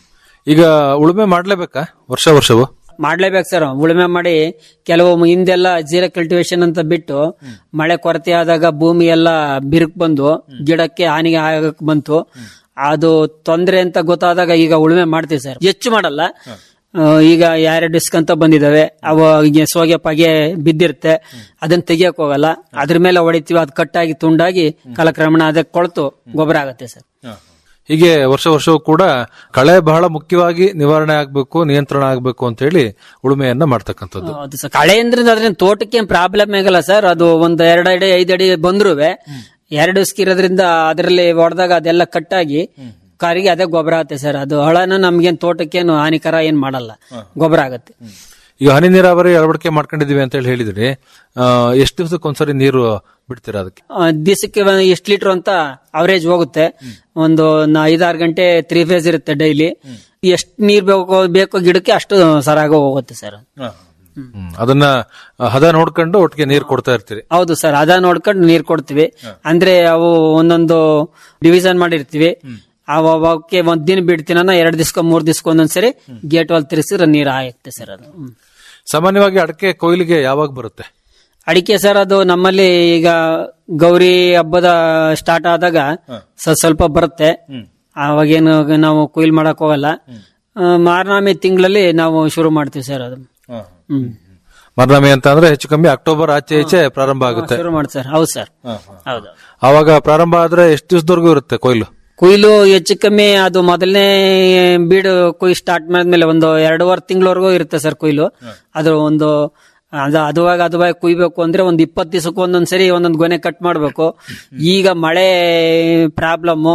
ಈಗ ಉಳುಮೆ ಮಾಡ್ಲೇಬೇಕಾ ವರ್ಷ ವರ್ಷವು ಮಾಡ್ಲೇಬೇಕು ಸರ್ ಉಳುಮೆ ಮಾಡಿ ಕೆಲವು ಹಿಂದೆಲ್ಲ ಜೀರ ಕಲ್ಟಿವೇಶನ್ ಅಂತ ಬಿಟ್ಟು ಮಳೆ ಕೊರತೆ ಆದಾಗ ಭೂಮಿ ಎಲ್ಲ ಬಿರುಕು ಬಂದು ಗಿಡಕ್ಕೆ ಹಾನಿಗೆ ಆಗಕ್ ಬಂತು ಅದು ತೊಂದ್ರೆ ಅಂತ ಗೊತ್ತಾದಾಗ ಈಗ ಉಳುಮೆ ಮಾಡ್ತೀವಿ ಸರ್ ಹೆಚ್ಚು ಮಾಡಲ್ಲ ಆ, ಈಗ ಯಾರೇ ಡಿಸ್ಕ್ ಅಂತ ಬಂದಿದಾವೆ ಅವ ಈಗ ಸೋಗೆ ಪಾಗೆ ಬಿದ್ದಿರುತ್ತೆ ಅದನ್ನ ತೆಗಿಯಕ್ ಹೋಗಲ್ಲ ಅದ್ರ ಮೇಲೆ ಹೊಡಿತೀವಿ ಅದು ಕಟ್ಟಾಗಿ ತುಂಡಾಗಿ ಕಾಲಕ್ರಮಣ ಅದಕ್ಕೆ ಕೊಳ್ತು ಗೊಬ್ಬರ ಆಗತ್ತೆ ಸರ್ ಹೀಗೆ ವರ್ಷ ವರ್ಷವೂ ಕೂಡ ಕಳೆ ಬಹಳ ಮುಖ್ಯವಾಗಿ ನಿವಾರಣೆ ಆಗ್ಬೇಕು ನಿಯಂತ್ರಣ ಆಗ್ಬೇಕು ಅಂತ ಹೇಳಿ ಉಳುಮೆಯನ್ನ ಮಾಡ್ತಕ್ಕಂಥದ್ದು ಹೌದು ಸರ್ ಕಳೆ ಅಂದ್ರೆ ಅದ್ರಿಂದ ತೋಟಕ್ಕೆ ಪ್ರಾಬ್ಲಮ್ ಆಗಲ್ಲ ಸರ್ ಅದು ಒಂದ್ ಎರಡ್ ಅಡಿ ಐದ್ ಅಡಿ ಬಂದ್ರುವೆ ಎರಡು ಇರೋದ್ರಿಂದ ಅದರಲ್ಲಿ ಹೊಡೆದಾಗ ಅದೆಲ್ಲ ಕಟ್ಟಾಗಿ ಕಾರಿಗೆ ಅದೇ ಗೊಬ್ಬರ ಆಗುತ್ತೆ ಸರ್ ಅದು ಹಳನ ನಮ್ಗೇನ್ ತೋಟಕ್ಕೇನು ಹಾನಿಕರ ಏನ್ ಮಾಡಲ್ಲ ಗೊಬ್ಬರ ಆಗತ್ತೆ ಈಗ ಹನಿ ನೀರಾವರಿ ಅಳವಡಿಕೆ ಮಾಡ್ಕೊಂಡಿದೀವಿ ಅಂತ ಹೇಳಿ ಹೇಳಿದ್ರಿ ಆ, ಎಷ್ಟು ದಿವಸಕ್ಕೆ ಒಂದ್ಸರಿ ನೀರು ಬಿಡ್ತೀರಾ ಅದಕ್ಕೆ ಆ, ದಿವಸಕ್ಕೆ ಎಷ್ಟು ಲೀಟರ್ ಅಂತ ಅವರೇಜ್ ಹೋಗುತ್ತೆ ಒಂದು ನ- ಐದಾರು ಗಂಟೆ ತ್ರೀ ಫೇಸ್ ಇರುತ್ತೆ ಡೈಲಿ ಎಷ್ಟು ನೀರ್ ಬೇಕು ಬೇಕೋ ಗಿಡಕ್ಕೆ ಅಷ್ಟು ಸರಾಗ ಹೋಗುತ್ತೆ ಸರ್ ಹ್ಮ್. ಅದನ್ನ ಆ, ಹದ ನೋಡ್ಕೊಂಡು ಒಟ್ಟಿಗೆ ನೀರು ಕೊಡ್ತಾ ಇರ್ತೀರಿ ಹೌದು ಸರ್ ಅದ ನೋಡ್ಕೊಂಡು ನೀರ್ ಕೊಡ್ತೀವಿ ಅಂದ್ರೆ ಅವು ಒಂದೊಂದು ಡಿವಿಷನ್ ಮಾಡಿರ್ತೀವಿ ಅವ ಅವಕ್ಕೆ ಒಂದ್ ದಿನ ಬಿಡ್ತೀನ ಎರಡ್ ದಿವ್ಸಕ್ಕೆ ಮೂರ್ ದಿವ್ಸಕ್ಕೆ ಒಂದೊಂದ್ಸರಿ ಗೇಟ್ ವಾಲ್ ತಿರ್ಸಿದ್ರೆ ನೀರ್ ಆಯುತ್ತೆ ಸರ್ ಅದು ಹ್ಮ್. ಸಾಮಾನ್ಯವಾಗಿ ಅಡಕೆ ಕೊಯ್ಲಿಗೆ ಯಾವಾಗ ಬರುತ್ತೆ ಅಡಿಕೆ ಸರ್ ಅದು ನಮ್ಮಲ್ಲಿ ಈಗ ಗೌರಿ ಹಬ್ಬದ ಸ್ಟಾರ್ಟ್ ಆದಾಗ ಸ- ಸ್ವಲ್ಪ ಬರುತ್ತೆ ಅವಾಗೇನು ನಾವು ಕೊಯ್ಲು ಮಾಡಕ್ ಹೋಗಲ್ಲ ಆ, ಮಾರ್ನಾಮಿ ತಿಂಗಳಲ್ಲಿ ನಾವು ಶುರು ಮಾಡ್ತೀವಿ ಸರ್ ಅದು ಹ್ಮ್ ಮರ್ನಾಮಿ ಅಂತ ಅಂದ್ರೆ ಹೆಚ್ಚು ಕಮ್ಮಿ ಅಕ್ಟೋಬರ್ ಆಚೆ ಈಚೆ ಪ್ರಾರಂಭ ಆಗುತ್ತೆ ಶುರು ಮಾಡಿ ಸರ್ ಹೌದು ಸರ್ ಹೌದು ಆವಾಗ ಪ್ರಾರಂಭ ಆದ್ರೆ ಎಷ್ಟು ದಿವಸದವರೆಗೂ ಇರುತ್ತೆ ಕೊಯ್ಲು ಕೊಯ್ಲು ಹೆಚ್ಚು ಕಮ್ಮಿ ಅದು ಮೊದಲನೇ ಬೀಡು ಕೊಯ್ಲು ಸ್ಟಾರ್ಟ್ ಮಾಡಿದ್ಮೇಲೆ ಒಂದು ಎರಡೂವರೆ ತಿಂಗಳವರೆಗೂ ಇರುತ್ತೆ ಸರ್ ಕೊಯ್ಲು ಅದು ಒಂದು ಅದು ಅದುವಾಗ ಅದುವಾಗ ಕುಯ್ಬೇಕು ಅಂದ್ರೆ ಒಂದು ಇಪ್ಪತ್ತು ದಿವಸಕ್ಕೆ ಒಂದೊಂದ್ ಸರಿ ಒಂದೊಂದು ಗೊನೆ ಕಟ್ ಮಾಡ್ಬೇಕು ಈಗ ಮಳೆ ಪ್ರಾಬ್ಲಮ್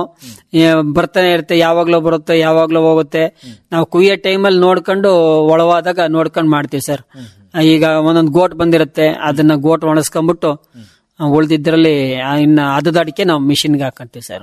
ಬರ್ತಾನೆ ಇರುತ್ತೆ ಯಾವಾಗ್ಲೂ ಬರುತ್ತೆ ಯಾವಾಗ್ಲೂ ಹೋಗುತ್ತೆ ನಾವು ಕುಯ್ಯೋ ಟೈಮಲ್ಲಿ ನೋಡ್ಕೊಂಡು ಒಳವಾದಾಗ ನೋಡ್ಕೊಂಡು ಮಾಡ್ತೀವಿ ಸರ್ ಈಗ ಒಂದೊಂದು ಗೋಟ್ ಬಂದಿರುತ್ತೆ ಅದನ್ನ ಗೋಟ್ ಒಣಸ್ಕೊಂಡ್ಬಿಟ್ಟು ಉಳ್ದಿದ್ರಲ್ಲಿ ಆ, ಇನ್ನ ಅದದ ಅಡಿಕೆ ನಾವು ಮಿಷಿನ್ಗೆ ಹಾಕಂತೀವಿ ಸರ್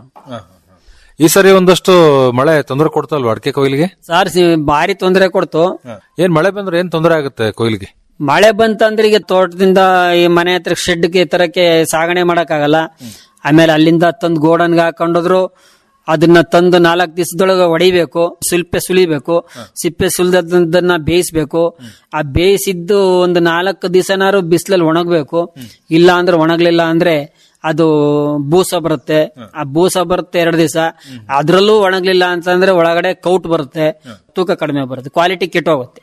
ಈ ಸರಿ ಒಂದಷ್ಟು ಮಳೆ ತೊಂದರೆ ಕೊಡ್ತಲ್ವಾ ಅಡಕೆ ಕೊಯ್ಲಿಗೆ ಸರ್ ಸಿ- ಭಾರಿ ತೊಂದರೆ ಕೊಡ್ತು ಏನ್ ಮಳೆ ಬಂದ್ರೆ ಏನ್ ತೊಂದರೆ ಆಗುತ್ತೆ ಕೊಯ್ಲಿಗೆ ಮಳೆ ಬಂತಂದ್ರೆ ಈಗ ತೋಟದಿಂದ ಈ ಮನೆ ಹತ್ರ ಶೆಡ್ಗೆ ತರಕ್ಕೆ ಸಾಗಣೆ ಮಾಡಕ್ಕಾಗಲ್ಲ ಆಮೇಲೆ ಅಲ್ಲಿಂದ ತಂದು ಗೋಡನ್ಗೆ ಹಾಕೊಂಡೋದ್ರು ಅದನ್ನ ತಂದು ನಾಲ್ಕು ದಿವಸದೊಳಗೆ ಹೊಡಿಬೇಕು ಸಿಲ್ಪೆ ಸುಲಿಬೇಕು ಸಿಪ್ಪೆ ಸುಲಿದನ್ನ ಬೇಯಿಸ್ಬೇಕು ಆ ಬೇಯಿಸಿದ್ದು ಒಂದು ನಾಲ್ಕು ದಿವಸನಾರು ಬಿಸಿಲಲ್ಲಿ ಒಣಗಬೇಕು ಇಲ್ಲ ಅಂದ್ರೆ ಒಣಗ್ಲಿಲ್ಲ ಅಂದ್ರೆ ಅದು ಬೂಸ ಬರುತ್ತೆ ಆ ಬೂಸ ಬರುತ್ತೆ ಎರಡು ದಿವಸ ಅದ್ರಲ್ಲೂ ಒಣಗ್ಲಿಲ್ಲ ಅಂತಂದ್ರೆ ಒಳಗಡೆ ಕೌಟ್ ಬರುತ್ತೆ ತೂಕ ಕಡಿಮೆ ಬರುತ್ತೆ ಕ್ವಾಲಿಟಿ ಕೆಟ್ಟೋಗುತ್ತೆ